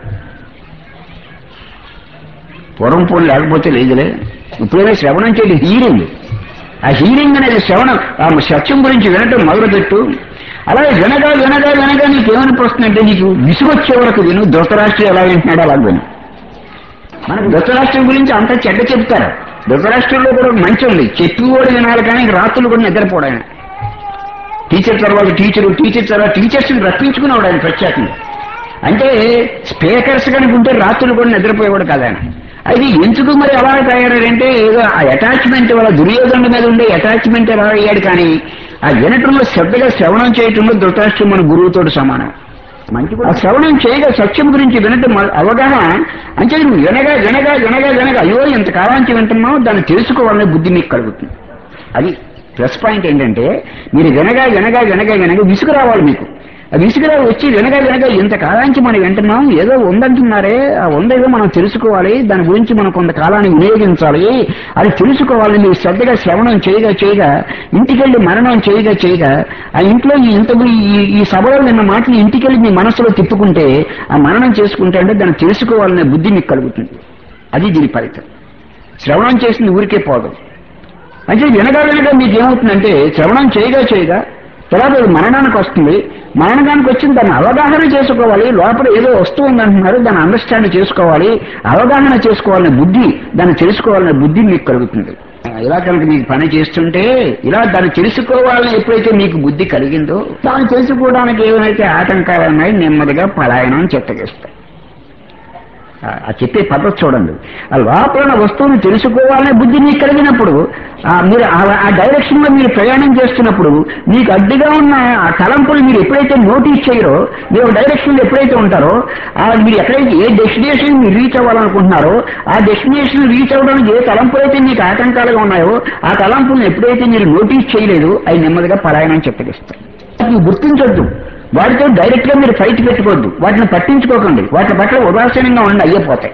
A: పూర్వం పోనీ లేకపోతే లేదులే ఇప్పుడైనా శ్రవణం చేయడం హీరింగ్ ఆ హీరింగ్ అనేది శ్రవణం ఆ సత్యం గురించి వినటం మొదలుపెట్టు అలాగే వినగా వినగా వినగా నీకు ఏమనిపిస్తుందంటే నీకు విసుగొచ్చే వరకు విను ధృతరాష్ట్రం ఎలా వింటున్నాడో అలా విను మనకు ధృతరాష్ట్రం గురించి అంతా చెడ్డ చెప్తారు ధృతరాష్ట్రంలో కూడా ఒక మంచి ఉంది చెప్పి కూడా వినాలి కానీ రాత్రులు కూడా నిద్రపోడు ఆయన టీచర్ తర్వాత టీచరు టీచర్ తర్వాత టీచర్స్ రప్పించుకునేవాడు ఆయన ప్రత్యేకంగా అంటే స్పీకర్స్ కనుకుంటే రాత్రులు కూడా నిద్రపోయేవాడు కదా ఆయన అది ఎందుకు మరి ఎలా తయారంటే ఏదో ఆ అటాచ్మెంట్ వల్ల దుర్యోధనుడి మీద ఉండే అటాచ్మెంట్ ఎలా అయ్యాడు కానీ ఆ వినటంలో శ్రద్ధగా శ్రవణం చేయటంలో ధృతరాష్ట్రం మన గురువుతోటి సమానం మంచి ఆ శ్రవణం చేయగా సత్యం గురించి వినటం మొద- అవగాహన అంటే నువ్వు వినగా వినగా వినగా వినగా అయ్యో ఇంతకాలం నుంచి వింటున్నావు దాన్ని తెలుసుకోవాలనే బుద్ధి మీకు కలుగుతుంది అది ప్లస్ పాయింట్ ఏంటంటే మీరు వినగా వినగా వినగా వినగా విసుగు రావాలి మీకు ఆ విసుగురా వచ్చి వినగా వినగా ఇంతకాలానికి మనం వింటున్నాం ఏదో ఉందంటున్నారే ఆ ఉందేదో మనం తెలుసుకోవాలి దాని గురించి మనం కొంతకాలాన్ని వినియోగించాలి అది తెలుసుకోవాలని మీరు శ్రద్ధగా శ్రవణం చేయగా చేయగా ఇంటికెళ్ళి మరణం చేయగా చేయగా ఆ ఇంట్లో ఈ ఇంత ఈ ఈ సభలో నిన్న మాటలు ఇంటికెళ్ళి మీ మనసులో తిప్పుకుంటే ఆ మరణం చేసుకుంటే అంటే దాన్ని తెలుసుకోవాలనే బుద్ధి మీకు కలుగుతుంది అది దీని ఫలితం శ్రవణం చేసింది ఊరికే పోదు అంటే వినగా వినగా మీకు ఏమవుతుందంటే శ్రవణం చేయగా చేయగా తర్వాత అది మరణానికి వస్తుంది మరణానికి వచ్చింది దాన్ని అవగాహన చేసుకోవాలి లోపల ఏదో వస్తువు ఉందంటున్నారు దాన్ని అండర్స్టాండ్ చేసుకోవాలి అవగాహన చేసుకోవాలనే బుద్ధి దాన్ని తెలుసుకోవాలనే బుద్ధి మీకు కలుగుతుంది ఇలా కనుక మీకు పని చేస్తుంటే ఇలా దాన్ని తెలుసుకోవాలని ఎప్పుడైతే మీకు బుద్ధి కలిగిందో దాన్ని తెలుసుకోవడానికి ఏమైతే ఆటంకాలు ఉన్నాయి నెమ్మదిగా పలాయనం చెత్తగిస్తాయి ఆ- ఆ చెప్పే పద్ధతి చూడండి ఆ లోపల ఉన్న వస్తువుని తెలుసుకోవాలనే బుద్ధి మీకు కలిగినప్పుడు ఆ మీరు ఆ- ఆ డైరెక్షన్ లో మీరు ప్రయాణం చేస్తున్నప్పుడు మీకు అడ్డుగా ఉన్న ఆ తలంపులు మీరు ఎప్పుడైతే నోటీస్ చేయరో మీరు డైరెక్షన్ లో ఎప్పుడైతే ఉంటారో ఆ మీరు ఎక్కడైతే ఏ డెస్టినేషన్ మీరు రీచ్ అవ్వాలనుకుంటున్నారో ఆ డెస్టినేషన్ రీచ్ అవ్వడానికి ఏ తలంపులు అయితే మీకు ఆటంకాలుగా ఉన్నాయో ఆ తలంపులను ఎప్పుడైతే మీరు నోటీస్ చేయలేదు అవి నెమ్మదిగా పలాయనం చెప్పగిస్తాయి వాటిని గుర్తించొద్దు వాటితో డైరెక్ట్ గా మీరు ఫైట్ పెట్టుకోవద్దు వాటిని పట్టించుకోకండి వాటి పట్ల ఉదాసీనంగా ఉండి అయ్యిపోతాయి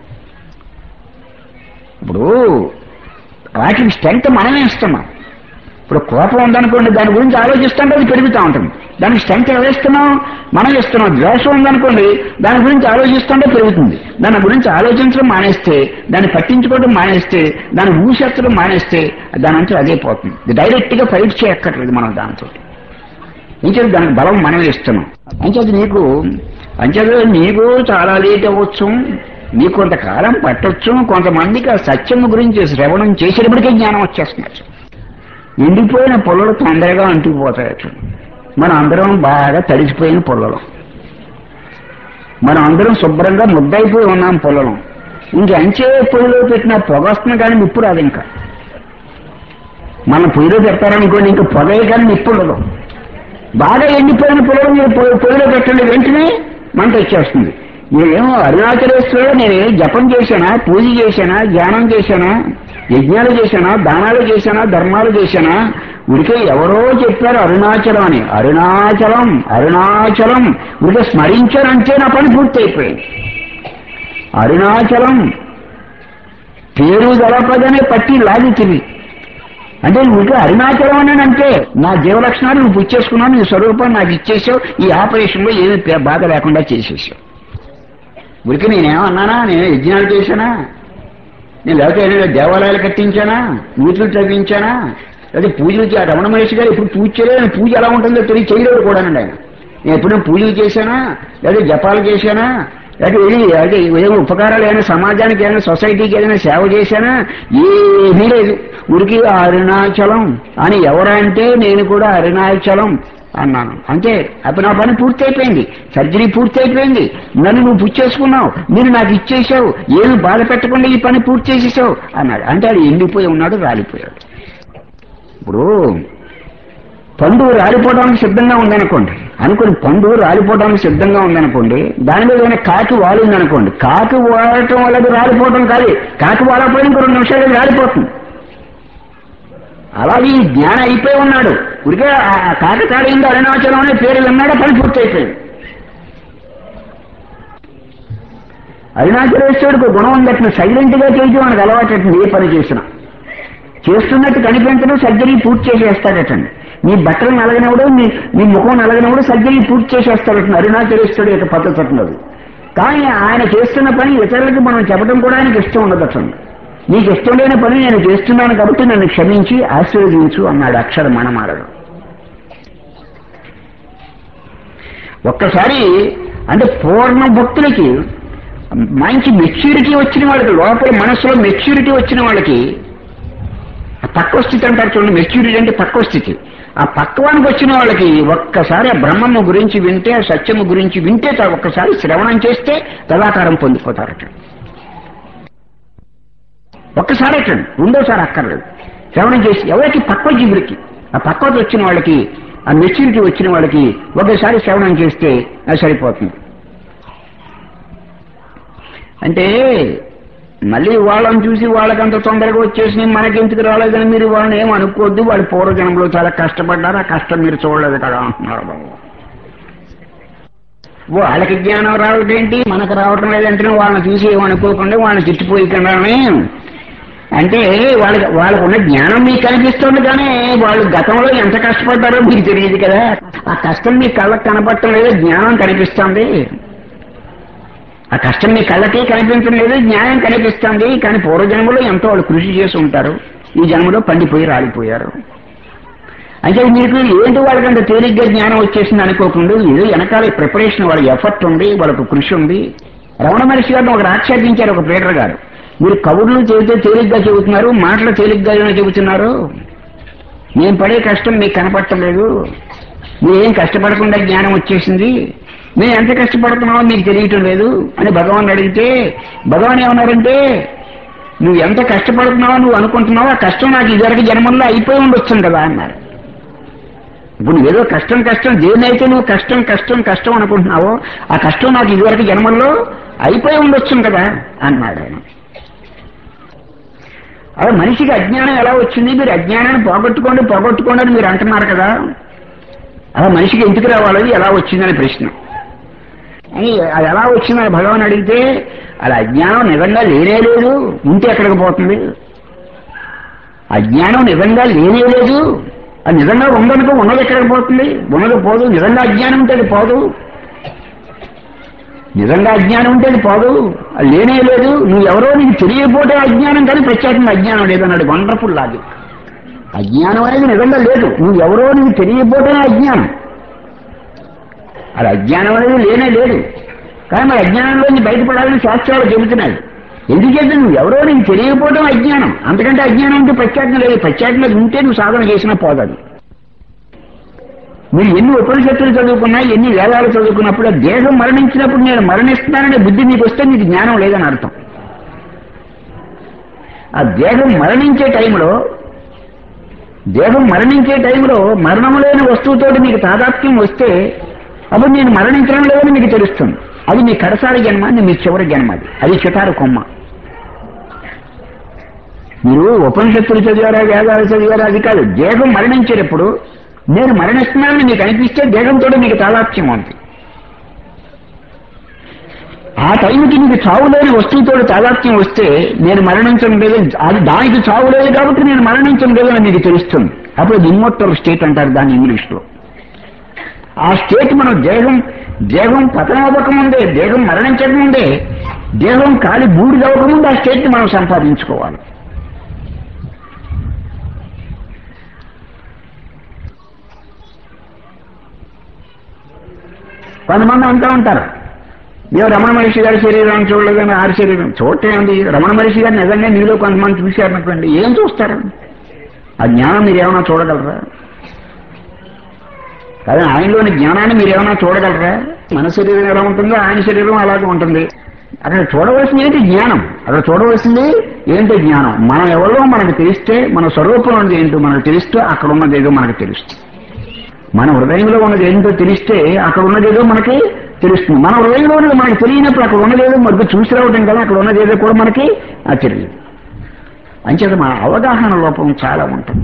A: ఇప్పుడు వాటికి స్ట్రెంగ్త్ మనమే ఇస్తున్నాం ఇప్పుడు కోపం ఉందనుకోండి దాని గురించి ఆలోచిస్తుంటే అది పెరుగుతూ ఉంటుంది దానికి స్ట్రెంగ్త్ ఎవరు ఇస్తున్నాం మనం ఇస్తున్నాం ద్వేషం ఉందనుకోండి దాని గురించి ఆలోచిస్తుంటే పెరుగుతుంది దాని గురించి ఆలోచించడం మానేస్తే దాన్ని పట్టించుకోవడం మానేస్తే దాన్ని ఊసెత్తడం మానేస్తే దాని అంతా అదే పోతుంది డైరెక్ట్ గా ఫైట్ చేయక్కర్లేదు మనం దాంతో ఇంకేది దానికి బలం మనమే ఇస్తున్నాం అంచేది నీకు అంచేది నీకు చాలా లేట్ అవ్వచ్చు నీకు కొంతకాలం పట్టొచ్చు కొంతమందికి ఆ సత్యం గురించి శ్రవణం చేసేటప్పటికే జ్ఞానం వచ్చేస్తున్నారు ఎండిపోయిన పొలలు తొందరగా అంటుకుపోతాయి అట్లా మనం అందరం బాగా తడిసిపోయిన పొలలు మనం అందరం శుభ్రంగా ముద్దయిపోయి ఉన్నాం పొలం ఇంక అంచే పొయ్యిలో పెట్టిన పొగ వస్తుంది కానీ నిప్పు రాదు ఇంకా మన పొయ్యిలో పెడతారనుకోండి ఇంకా పొగ కానీ నిప్పు ఉండదు బాగా ఎండిపోయిన పొలం మీరు పొయ్యి- పొయ్యిలో పెట్టండి వెంటనే మంట వచ్చేస్తుంది నేనేమో అరుణాచలేశ్వరుడు నేను జపం చేశానా పూజ చేశానా ధ్యానం చేశానా యజ్ఞాలు చేశానా దానాలు చేశానా ధర్మాలు చేశానా ఉడికే ఎవరో చెప్పారు అరుణాచలం అని అరుణాచలం అరుణాచలం ఉడికే స్మరించానంటే నా పని పూర్తి అయిపోయింది అరుణాచలం పేరు గలపదనే పట్టి లాగి తిరిగి అంటే నువ్వు అరుణాచలం అని అంటే నా జీవలక్షణాలు నువ్వు పుచ్చేసుకున్నావు నీ స్వరూపాన్ని నాకు ఇచ్చేసావు ఈ ఆపరేషన్ లో ఏమీ పే- బాధ లేకుండా చేసేసావు ఉరికి నేనేమన్నానా నేను యజ్ఞాలు చేశానా నేను లేకపోతే ఏదైనా దేవాలయాలు కట్టించానా నూతులు తవ్వించానా లేదా పూజలు చే- రమణ మహేష్ గారు ఇప్పుడు పూజ చేయలేదు ఆయన పూజ ఎలా ఉంటుందో తెలియ చేయలేడు కూడానండి ఆయన నేను ఎప్పుడైనా పూజలు చేశానా లేదా జపాలు చేశానా లేకపోతే ఏది అదే ఏదైనా ఉపకారాలు ఏమైనా సమాజానికి ఏమైనా సొసైటీకి ఏదైనా సేవ చేశానా ఏమీ లేదు ఉరికి అరుణాచలం అని ఎవరంటే నేను కూడా అరుణాచలం అన్నాను అంతే అప్పుడు నా పని పూర్తి అయిపోయింది సర్జరీ పూర్తి అయిపోయింది నన్ను నువ్వు పుచ్చేసుకున్నావు మీరు నాకు ఇచ్చేసావు ఏమి బాధ పెట్టకుండా ఈ పని పూర్తి చేసేసావు అన్నాడు అంటే అది ఎండిపోయి ఉన్నాడు రాలిపోయాడు ఇప్పుడు పండు రాలిపోవడానికి సిద్ధంగా ఉందనుకోండి అనుకోండి పండు రాలిపోవడానికి సిద్ధంగా ఉందనుకోండి దాని మీద ఏమైనా కాకి వాలిందనుకోండి కాకి వాడటం వల్ల అది రాలిపోవడం కాదు కాకి వాడకపోయిన ఇంకో రెండు నిమిషాలు అది రాలిపోతుంది అలాగే ఈ జ్ఞానం అయిపోయి ఉన్నాడు ఉడికే ఆ కాకతాళింది అరుణాచలం అనే పేరు విన్నాడు పని పూర్తి అయిపోయింది అరుణాచలేశ్వరుడికి ఒక గుణం ఉంది అట్లా సైలెంట్ గా చేయటం మనకు అలవాటు ఏ పని చేసినా చేస్తున్నట్టు కనిపించడం సర్జరీ పూర్తి చేసేస్తాడటండి మీ బట్టలు నలగనప్పుడు మీ మీ ముఖం నలగనప్పుడు సర్జరీ పూర్తి చేసేస్తాడట అరుణాచలేశ్వరుడు యొక్క పద్ధతి అట్లది కానీ ఆయన చేస్తున్న పని ఇతరులకు మనం చెప్పడం కూడా ఆయనకి ఇష్టం ఉండదటండి నీకు ఇష్టం లేని పని నేను చేస్తున్నాను కాబట్టి నన్ను క్షమించి ఆశీర్వదించు అన్నాడు అక్షర మనమాడడు ఒక్కసారి అంటే పూర్ణ భక్తులకి మంచి మెచ్యూరిటీ వచ్చిన వాళ్ళకి లోపల మనసులో మెచ్యూరిటీ వచ్చిన వాళ్ళకి ఆ పక్వ స్థితి అంటారు చూడండి మెచ్యూరిటీ అంటే పక్వ స్థితి ఆ పక్వానికి వచ్చిన వాళ్ళకి ఒక్కసారి ఆ బ్రహ్మము గురించి వింటే ఆ సత్యము గురించి వింటే తా- ఒక్కసారి శ్రవణం చేస్తే తదాకారం పొందిపోతారట ఒక్కసారి అట్టండి రెండోసారి అక్కర్లేదు శ్రవణం చేసి ఎవరికి పక్వ జీవుడికి ఆ పక్వత వచ్చిన వాళ్ళకి ఆ మెచ్యూరిటీ వచ్చిన వాళ్ళకి ఒకసారి శ్రవణం చేస్తే అది సరిపోతుంది అంటే మళ్ళీ వాళ్ళని చూసి వాళ్ళకంత తొందరగా వచ్చేసి మనకెందుకు రాలేదని మీరు వాళ్ళని ఏం అనుకోవద్దు వాళ్ళు పూర్వజనంలో చాలా కష్టపడ్డారు ఆ కష్టం మీరు చూడలేదు కదా అంటున్నారు బాబు వాళ్ళకి జ్ఞానం రావడం ఏంటి మనకు రావటం లేదంటే వాళ్ళని చూసి ఏమనుకోకుండా వాళ్ళని తిట్టిపోయికుండానే అంటే వాళ్ళకి వాళ్ళకు ఉన్న జ్ఞానం మీకు కనిపిస్తుంది కానీ వాళ్ళు గతంలో ఎంత కష్టపడ్డారో మీకు తెలియదు కదా ఆ కష్టం మీ కళ్ళకు కనపడటం లేదు జ్ఞానం కనిపిస్తుంది ఆ కష్టం మీ కళ్ళకి కనిపించడం లేదు జ్ఞానం కనిపిస్తుంది కానీ పూర్వజన్మలో ఎంతో వాళ్ళు కృషి చేసి ఉంటారు ఈ జన్మలో పండిపోయి రాలిపోయారు అంటే మీకు ఏంటి వాళ్ళకంటే తేలిగ్గా జ్ఞానం వచ్చేసింది అనుకోకుండా ఏదో వెనకాల ప్రిపరేషన్ వాళ్ళ ఎఫర్ట్ ఉంది వాళ్ళకు కృషి ఉంది రమణ మహర్షి గారిని ఒక ఆక్షేపించారు ఒక ప్లేటర్ గారు మీరు కబుర్లు చెబితే తేలిగ్గా చెబుతున్నారు మాటలు తేలిగ్గా చెబుతున్నారు నేను పడే కష్టం మీకు కనపట్టలేదు మీరేం కష్టపడకుండా జ్ఞానం వచ్చేసింది మేము ఎంత కష్టపడుతున్నామో నీకు తెలియటం లేదు అని భగవాన్ అడిగితే భగవాన్ ఏమన్నారంటే నువ్వు ఎంత కష్టపడుతున్నావో నువ్వు అనుకుంటున్నావో ఆ కష్టం నాకు ఇదివరకు జన్మల్లో అయిపోయి ఉండొచ్చు కదా అన్నారు ఇప్పుడు నువ్వు ఏదో కష్టం కష్టం దేన్నైతే నువ్వు కష్టం కష్టం కష్టం అనుకుంటున్నావో ఆ కష్టం నాకు ఇదివరకు జన్మల్లో అయిపోయి ఉండొచ్చు కదా అన్నాడు ఆయన అదే మనిషికి అజ్ఞానం ఎలా వచ్చింది మీరు అజ్ఞానాన్ని పోగొట్టుకోండి పోగొట్టుకోండి అని మీరు అంటున్నారు కదా అలా మనిషికి ఎందుకు రావాలది ఎలా వచ్చిందని ప్రశ్న అని అది ఎలా వచ్చిందని భగవాన్ అడిగితే అది అజ్ఞానం నిజంగా లేనే లేదు ఉంటే ఎక్కడికి పోతుంది అజ్ఞానం నిజంగా లేనే లేదు అది నిజంగా ఉందనుకో ఉన్నది ఎక్కడికి పోతుంది ఉన్నది పోదు నిజంగా అజ్ఞానం ఉంటే అది పోదు నిజంగా అజ్ఞానం ఉంటే అది పోదు అది లేనే లేదు నువ్వెవరో నీకు తెలియకపోతే అజ్ఞానం కానీ ప్రత్యేకంగా అజ్ఞానం లేదన్నాడు వండర్ఫుల్ లాజిక్ అజ్ఞానం అనేది నిజంగా లేదు నువ్వెవరో నీకు తెలియకపోతేనే అజ్ఞానం అది అజ్ఞానం అనేది లేనే లేదు కానీ మరి అజ్ఞానంలో నీ బయటపడాలని శాస్త్రాలు చెబుతున్నాయి ఎందుకంటే నువ్వు ఎవరో నీకు తెలియకపోవడం అజ్ఞానం అంతకంటే అజ్ఞానం అంటే ప్రత్యేకంగా లేదు ప్రత్యేకంగా ఉంటే నువ్వు సాధన చేసినా పోదాది మీరు ఎన్ని ఉపనిషత్తులు చదువుకున్నా ఎన్ని వేదాలు చదువుకున్నప్పుడు ఆ దేహం మరణించినప్పుడు నేను మరణిస్తున్నాననే బుద్ధి నీకు వస్తే నీకు జ్ఞానం లేదని అర్థం ఆ దేహం మరణించే టైంలో దేహం మరణించే టైంలో మరణం లేని వస్తువుతోటి మీకు తాదాత్మ్యం వస్తే అప్పుడు నేను మరణించడం లేదని మీకు తెలుస్తుంది అది మీ కడసారి జన్మ అది మీ చివరి జన్మ అది అది చితారు కొమ్మ మీరు ఉపనిషత్తులు చదివారా వేదాలు చదివారా అది కాదు దేహం మరణించేటప్పుడు నేను మరణిస్తున్నానని మీకు అనిపిస్తే దేహంతో మీకు తాదాత్మ్యం ఉంది ఆ టైంకి నీకు చావు లేని వస్తువుతో తాదాత్మ్యం వస్తే నేను మరణించడం లేదు అది దానికి చావు లేదు కాబట్టి నేను మరణించడం లేదని మీకు తెలుస్తుంది అప్పుడు అది ఇమ్మోటల్ స్టేట్ అంటారు దాన్ని ఇంగ్లీష్లో ఆ స్టేట్ మనం దేహం దేహం పతనవ్వకముందే దేహం మరణించకముందే దేహం కాలి బూడిదవ్వకముందే ఆ స్టేట్ మనం సంపాదించుకోవాలి కొంతమంది అంటూ ఉంటారు మేము రమణ మహర్షి గారి శరీరం చూడలేదని ఆరి శరీరం చూడటం ఏంది రమణ మహర్షి గారు నిజంగా నీలో కొంతమంది చూశారనుకోండి ఏం చూస్తారు ఆ జ్ఞానం మీరు ఏమైనా చూడగలరా కానీ ఆయనలోని జ్ఞానాన్ని మీరు ఏమైనా చూడగలరా మన శరీరం ఎలా ఉంటుందో ఆయన శరీరం అలాగే ఉంటుంది అక్కడ చూడవలసింది ఏంటి జ్ఞానం అక్కడ చూడవలసింది ఏంటి జ్ఞానం మనం ఎవరో మనకు తెలిస్తే మన స్వరూపం ఉన్నది ఏంటో మనకు తెలిస్తే అక్కడ ఉన్నది ఏదో మనకు తెలుస్తుంది మన హృదయంలో ఉన్నది ఏంటో తెలిస్తే అక్కడ ఉన్నదేదో మనకి తెలుస్తుంది మన హృదయంలో ఉన్నది మనకి తెలియనప్పుడు అక్కడ ఉన్నదేదో మనకు చూసి రావటం కదా అక్కడ ఉన్నదేదో కూడా మనకి ఆ తెలియదు అంచేత మన అవగాహన లోపం చాలా ఉంటుంది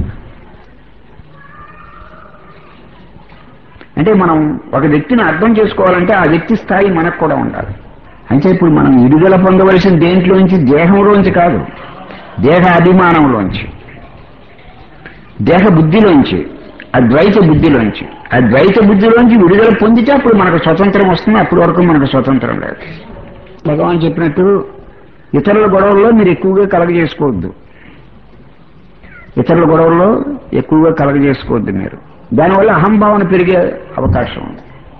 A: అంటే మనం ఒక వ్యక్తిని అర్థం చేసుకోవాలంటే ఆ వ్యక్తి స్థాయి మనకు కూడా ఉండాలి అంటే ఇప్పుడు మనం విడుదల పొందవలసిన దేంట్లోంచి దేహంలోంచి కాదు దేహ అభిమానంలోంచి దేహ బుద్ధిలోంచి అద్వైత బుద్ధిలోంచి అద్వైత బుద్ధిలోంచి విడుదల పొందితే అప్పుడు మనకు స్వతంత్రం వస్తుంది అప్పటి వరకు మనకు స్వతంత్రం లేదు భగవాన్ చెప్పినట్టు ఇతరుల గొడవల్లో మీరు ఎక్కువగా కలగజేసుకోవద్దు ఇతరుల గొడవల్లో ఎక్కువగా కలగజేసుకోవద్దు మీరు దానివల్ల అహంభావన పెరిగే అవకాశం ఉంది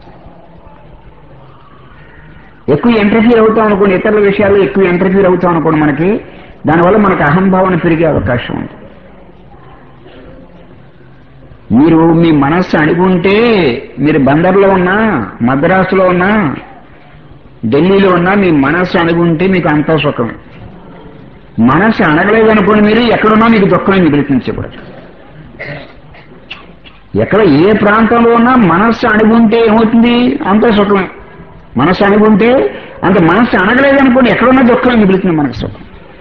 A: ఎక్కువ ఇంటర్ఫీర్ అవుతాం అనుకోండి ఇతరుల విషయాల్లో ఎక్కువ ఇంటర్ఫీర్ అవుతాం అనుకోండి మనకి దానివల్ల మనకు అహంభావన పెరిగే అవకాశం ఉంది మీరు మీ మనస్సు అణుగుంటే మీరు బందర్లో ఉన్నా మద్రాసులో ఉన్నా ఢిల్లీలో ఉన్నా మీ మనస్సు అణుగుంటే మీకు అంతా సుఖమే మనస్సు అణగలేదనుకోండి మీరు ఎక్కడున్నా మీకు దుఃఖమే మిగులుతుంచబడదు ఎక్కడ ఏ ప్రాంతంలో ఉన్నా మనస్సు అణుగుంటే ఏమవుతుంది అంత సుఖమే మనస్సు అణుగుంటే అంత మనస్సు అణగలేదనుకోండి ఎక్కడున్నా దుఃఖమే మిగులుతుంది మనకు సుఖం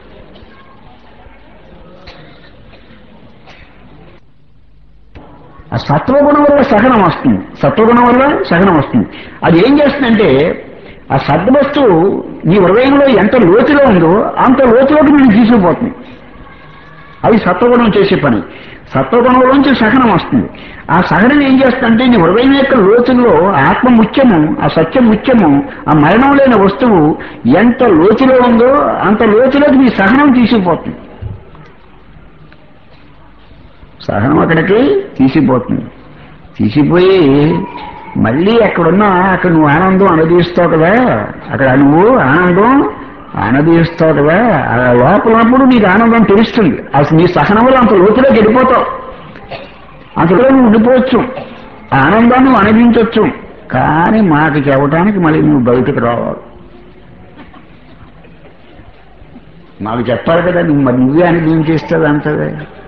A: ఆ సత్వగుణం వల్ల సహనం వస్తుంది సత్వగుణం వల్ల సహనం వస్తుంది అది ఏం చేస్తుందంటే ఆ సద్వస్తువు నీ హృదయంలో ఎంత లోతులో ఉందో అంత లోతులోకి నేను తీసుకుపోతుంది అది సత్వగుణం చేసే పని సత్వగుణంలోంచి సహనం వస్తుంది ఆ సహనం ఏం చేస్తుందంటే నీ హృదయం యొక్క లోతుల్లో ఆత్మ ముఖ్యము ఆ సత్యం ముఖ్యము ఆ మరణం లేని వస్తువు ఎంత లోతులో ఉందో అంత లోతులోకి నీ సహనం తీసుకుపోతుంది సహనం అక్కడికి తీసిపోతుంది తీసిపోయి మళ్ళీ అక్కడున్నా అక్కడ నువ్వు ఆనందం అనుభవిస్తావు కదా అక్కడ నువ్వు ఆనందం అనుభవిస్తావు కదా ఆ లోపల ఉన్నప్పుడు నీకు ఆనందం తెలుస్తుంది అసలు నీ సహనంలో అంత లోతులోకి వెళ్ళిపోతావు అంతలో నువ్వు ఉండిపోవచ్చు ఆ ఆనందాన్ని నువ్వు అనుభవించవచ్చు కానీ మాకు చెప్పడానికి మళ్ళీ నువ్వు బయటకు రావాలి మాకు చెప్పాలి కదా నువ్వు మరి నువ్వే అనుభవించేస్తుంది అంతదే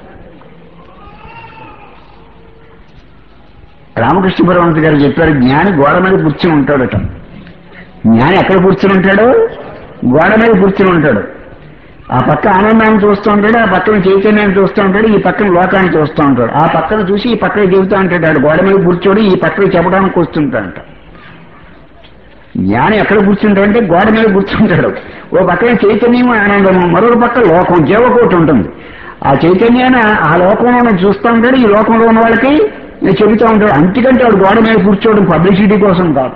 A: రామకృష్ణ పరమంత గారు చెప్పారు జ్ఞాని గోడ మీద కూర్చుని ఉంటాడట జ్ఞాని ఎక్కడ కూర్చుని ఉంటాడు గోడ మీద కూర్చుని ఉంటాడు ఆ పక్క ఆనందాన్ని చూస్తూ ఉంటాడు ఆ పక్కన చైతన్యాన్ని చూస్తూ ఉంటాడు ఈ పక్కన లోకాన్ని చూస్తూ ఉంటాడు ఆ పక్కన చూసి ఈ పక్కన చెబుతూ ఉంటాడు ఆడు గోడ మీద కూర్చోడు ఈ పక్కన చెప్పడానికి వస్తుంటాడంట జ్ఞాని ఎక్కడ కూర్చుంటాడంటే గోడ మీద కూర్చుంటాడు ఓ పక్కన చైతన్యం ఆనందము మరొక పక్క లోకం జీవకోటి ఉంటుంది ఆ చైతన్యాన్ని ఆ లోకంలో ఉన్న చూస్తూ ఉంటాడు ఈ లోకంలో ఉన్న వాళ్ళకి చెబుతూ ఉంటాడు అంతకంటే వాడు గోడ మీద కూర్చోవడం పబ్లిసిటీ కోసం కాదు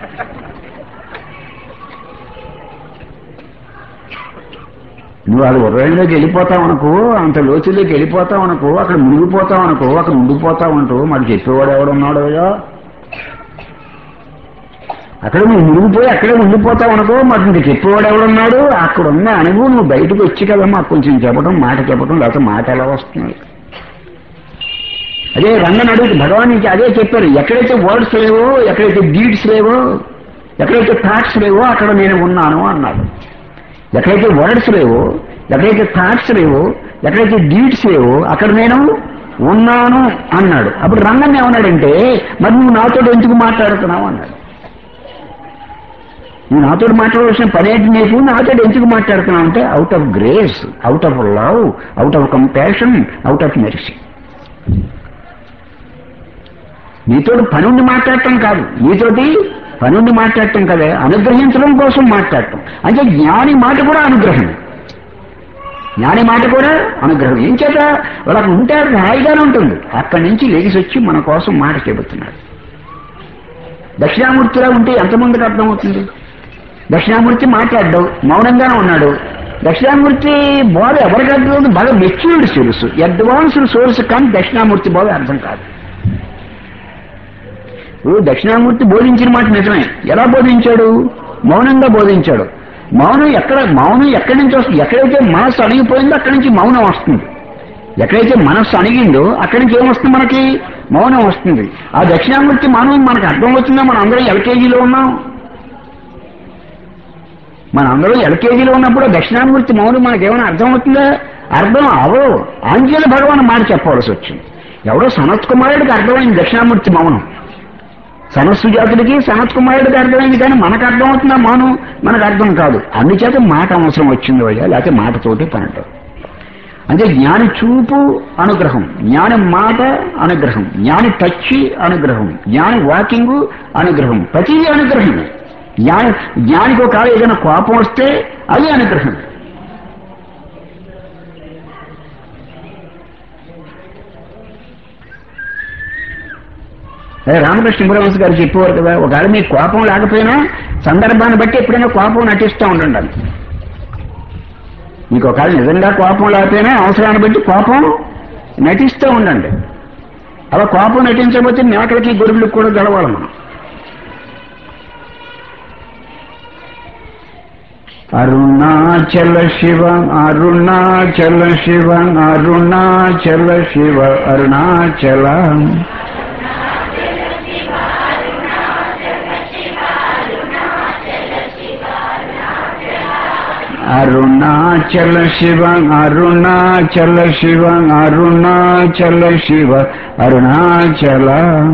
A: నువ్వు అది ఉర్రైలోకి వెళ్ళిపోతావు అనుకో అంత లోతుల్లోకి వెళ్ళిపోతావు అనుకో అక్కడ మునిగిపోతావు అనుకో అక్కడ ఉండిపోతావు అంటూ మరి చెప్పేవాడు ఎవడున్నాడు అయ్యా అక్కడ నువ్వు మునిగిపోయి అక్కడే ఉండిపోతావు అనుకో మరి నీకు చెప్పేవాడు ఎవడున్నాడు అక్కడ ఉన్న అనుభవం నువ్వు బయటకు వచ్చి కదా మాకు కొంచెం చెప్పడం మాట చెప్పడం లేకపోతే మాట ఎలా వస్తుంది అదే రంగన్ అడుగు భగవాన్ నుంచి అదే చెప్పారు ఎక్కడైతే వర్డ్స్ లేవో ఎక్కడైతే డీడ్స్ లేవో ఎక్కడైతే థాట్స్ లేవో అక్కడ నేను ఉన్నాను అన్నాడు ఎక్కడైతే వర్డ్స్ లేవో ఎక్కడైతే థాట్స్ లేవో ఎక్కడైతే డీడ్స్ లేవో అక్కడ నేను ఉన్నాను అన్నాడు అప్పుడు రంగన్ ఏమన్నాడంటే మరి నువ్వు నాతో ఎందుకు మాట్లాడుతున్నావు అన్నాడు నువ్వు నాతో మాట్లాడవలసిన పని ఏంటి నీకు నాతో ఎందుకు మాట్లాడుతున్నావు అంటే out of grace out of love out of compassion out of mercy నీతో పనుండి మాట్లాడటం కాదు నీతోటి పనుండి మాట్లాడటం కదా అనుగ్రహించడం కోసం మాట్లాడటం అంటే జ్ఞాని మాట కూడా అనుగ్రహం జ్ఞాని మాట కూడా అనుగ్రహం ఏం చేత వాళ్ళకి ఉంటే అది హాయిగానే ఉంటుంది అక్కడి నుంచి లేచి వచ్చి మన కోసం మాట చెబుతున్నాడు దక్షిణామూర్తిలా ఉంటే ఎంతమందికి అర్థమవుతుంది దక్షిణామూర్తి మాట్లాడ్డావు మౌనంగానే ఉన్నాడు దక్షిణామూర్తి బోధ ఎవరికి అర్థం బాగా మెచ్యూర్డ్ తెలుసు అడ్వాన్స్డ్ సోర్స్ కానీ దక్షిణామూర్తి బోధ అర్థం కాదు ఇప్పుడు దక్షిణామూర్తి బోధించిన మాట నిజమే ఎలా బోధించాడు మౌనంగా బోధించాడు మౌనం ఎక్కడ మౌనం ఎక్కడి నుంచి వస్తుంది ఎక్కడైతే మనస్సు అణిగిపోయిందో అక్కడి నుంచి మౌనం వస్తుంది ఎక్కడైతే మనస్సు అణిగిందో అక్కడి నుంచి ఏమొస్తుంది మనకి మౌనం వస్తుంది ఆ దక్షిణామూర్తి మౌనం మనకు అర్థం అవుతుందా మనం అందరం ఎల్కేజీలో ఉన్నాం మన అందరం ఎల్కేజీలో ఉన్నప్పుడు దక్షిణామూర్తి మౌనం మనకేమైనా అర్థం అవుతుందా అర్థం అవో ఆంజనేయ భగవాన్ మాట చెప్పవలసి వచ్చింది ఎవడో సనత్ కుమారుడికి అర్థమైంది దక్షిణామూర్తి మౌనం సనస్సు జాతులకి సనత్ కుమారుడికి అర్థమైంది కానీ మనకు అర్థమవుతుందా మౌనం మనకు అర్థం కాదు అందుచేత మాట అవసరం వచ్చింది అయ్యా లేకపోతే మాటతోటి పనటం అంటే జ్ఞాని చూపు అనుగ్రహం జ్ఞాని మాట అనుగ్రహం జ్ఞాని టచ్ అనుగ్రహం జ్ఞాని వాకింగ్ అనుగ్రహం ప్రతిదీ అనుగ్రహమే జ్ఞాని జ్ఞానికి ఒక ఏదైనా కోపం వస్తే అది అనుగ్రహం అదే రామకృష్ణ పరమహంస గారు చెప్పేవారు కదా ఒకవేళ మీకు కోపం లేకపోయినా సందర్భాన్ని బట్టి ఎప్పుడైనా కోపం నటిస్తూ ఉండండి మీకు ఒకవేళ నిజంగా కోపం లేకపోయినా అవసరాన్ని బట్టి కోపం నటిస్తూ ఉండండి అలా కోపం నటించకపోతే మేకలకి గొడుగులకు కూడా గడవాలి మనం అరుణాచల శివ అరుణాచల శివ అరుణాచల శివ అరుణాచల అరుణాచల శివ అరుణాచల శివ అరుణాచల శివ అరుణాచల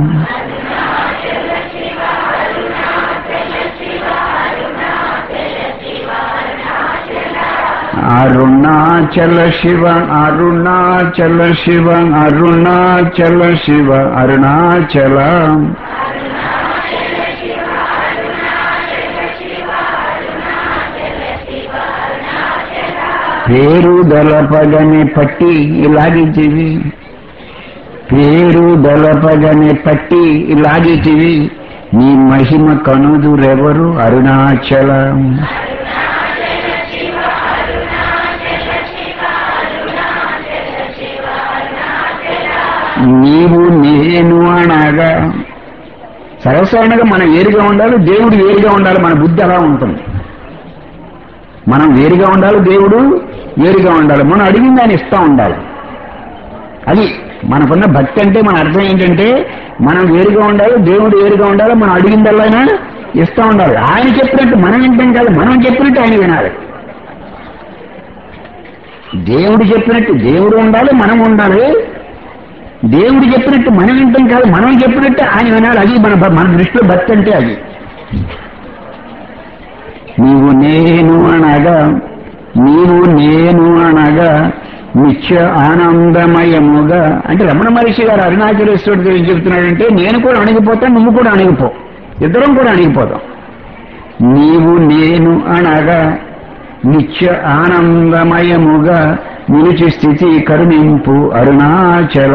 A: అరుణాచల శివ అరుణాచల శివ అరుణాచల శివ అరుణాచల పేరు దళపగని పట్టి ఇలాగితివి పేరు దళపగని పట్టి ఇలాగితివి నీ మహిమ కనుదురెవరు అరుణాచలం నీవు నేను అనగా సర్వసాధారణంగా మనం వేరుగా ఉండాలి దేవుడు వేరుగా ఉండాలి మన బుద్ధి అలా ఉంటుంది మనం వేరుగా ఉండాలి దేవుడు వేరుగా ఉండాలి మనం అడిగిన దాన్ని ఇస్తా ఉండాలి అది మనకున్న భక్తి అంటే మన అర్థం ఏంటంటే మనం వేరుగా ఉండాలి దేవుడు వేరుగా ఉండాలి మనం అడిగిందల్లా ఇస్తూ ఉండాలి ఆయన చెప్పినట్టు మనం వింటాం కాదు మనం చెప్పినట్టు ఆయన వినాలి దేవుడు చెప్పినట్టు దేవుడు ఉండాలి మనం ఉండాలి దేవుడు చెప్పినట్టు మనం వింటాం కాదు మనం చెప్పినట్టు ఆయన వినాలి అది మన మన దృష్టిలో భక్తి అంటే అది నీవు నేను అనగా నీవు నేను అనగా నిత్య ఆనందమయముగా అంటే రమణ మహర్షి గారు అరుణాచలేశ్వరుడు గురించి చెప్తున్నాడంటే నేను కూడా అణిగిపోతా నువ్వు కూడా అణిగిపో ఇద్దరం కూడా అణిగిపోతాం నీవు నేను అనగా నిత్య ఆనందమయముగా నిలిచి స్థితి కరుణింపు అరుణాచల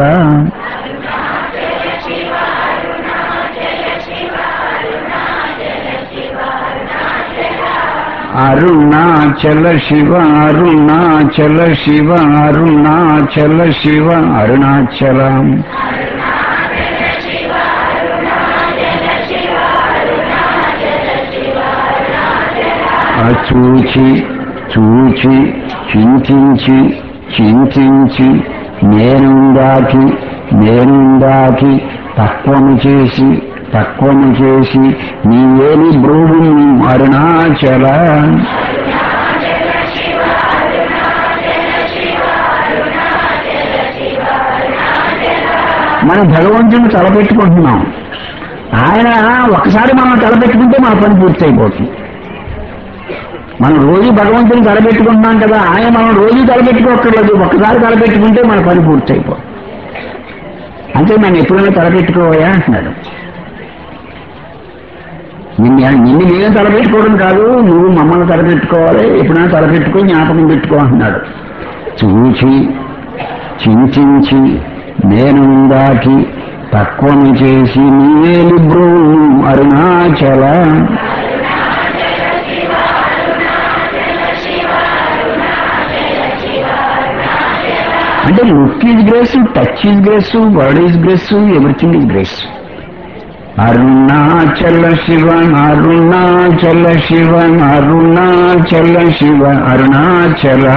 A: అరుణాచల శివ అరుణాచల శివ అరుణాచల శివ అరుణాచలం చూచి చూచి చింతించి చింతించి నేనుందాకి నేనుందాకి తత్వము చేసి తత్వము చేసి నీవేని బ్రూడును అరుణాచల మనం భగవంతుని తలపెట్టుకుంటున్నాం ఆయన ఒకసారి మనం తలపెట్టుకుంటే మన పని పూర్తయిపోతుంది మనం రోజు భగవంతుని తలపెట్టుకుంటున్నాం కదా ఆయన మనం రోజు తలపెట్టుకోక్కర్లేదు ఒక్కసారి తలపెట్టుకుంటే మన పని పూర్తయిపోతుంది అంటే నన్ను ఎప్పుడైనా తలపెట్టుకోవయా అంటున్నాడు నిన్ను నిన్ను నేను తలపెట్టుకోవడం కాదు నువ్వు మమ్మల్ని తలపెట్టుకోవాలి ఎప్పుడైనా తలపెట్టుకో జ్ఞాపకం పెట్టుకో అంటున్నాడు చూచి చింతించి నేను దాకి తక్కువను చేసి నీవేలి బ్రూ అరుణాచల అంటే look is grace touch is grace word is grace everything is grace Arunachala Shiva Arunachala Shiva Arunachala Shiva Arunachala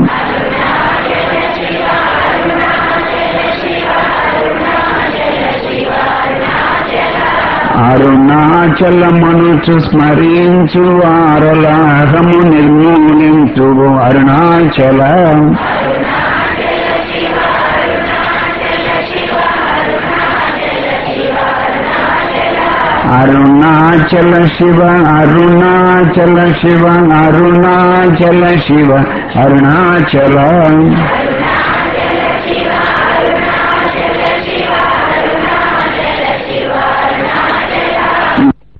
A: అరుణాచలమనుచు స్మరించు వారలాహము నిర్మూలించు అరుణాచల అరుణాచల శివ అరుణాచల శివ అరుణాచల శివ అరుణాచల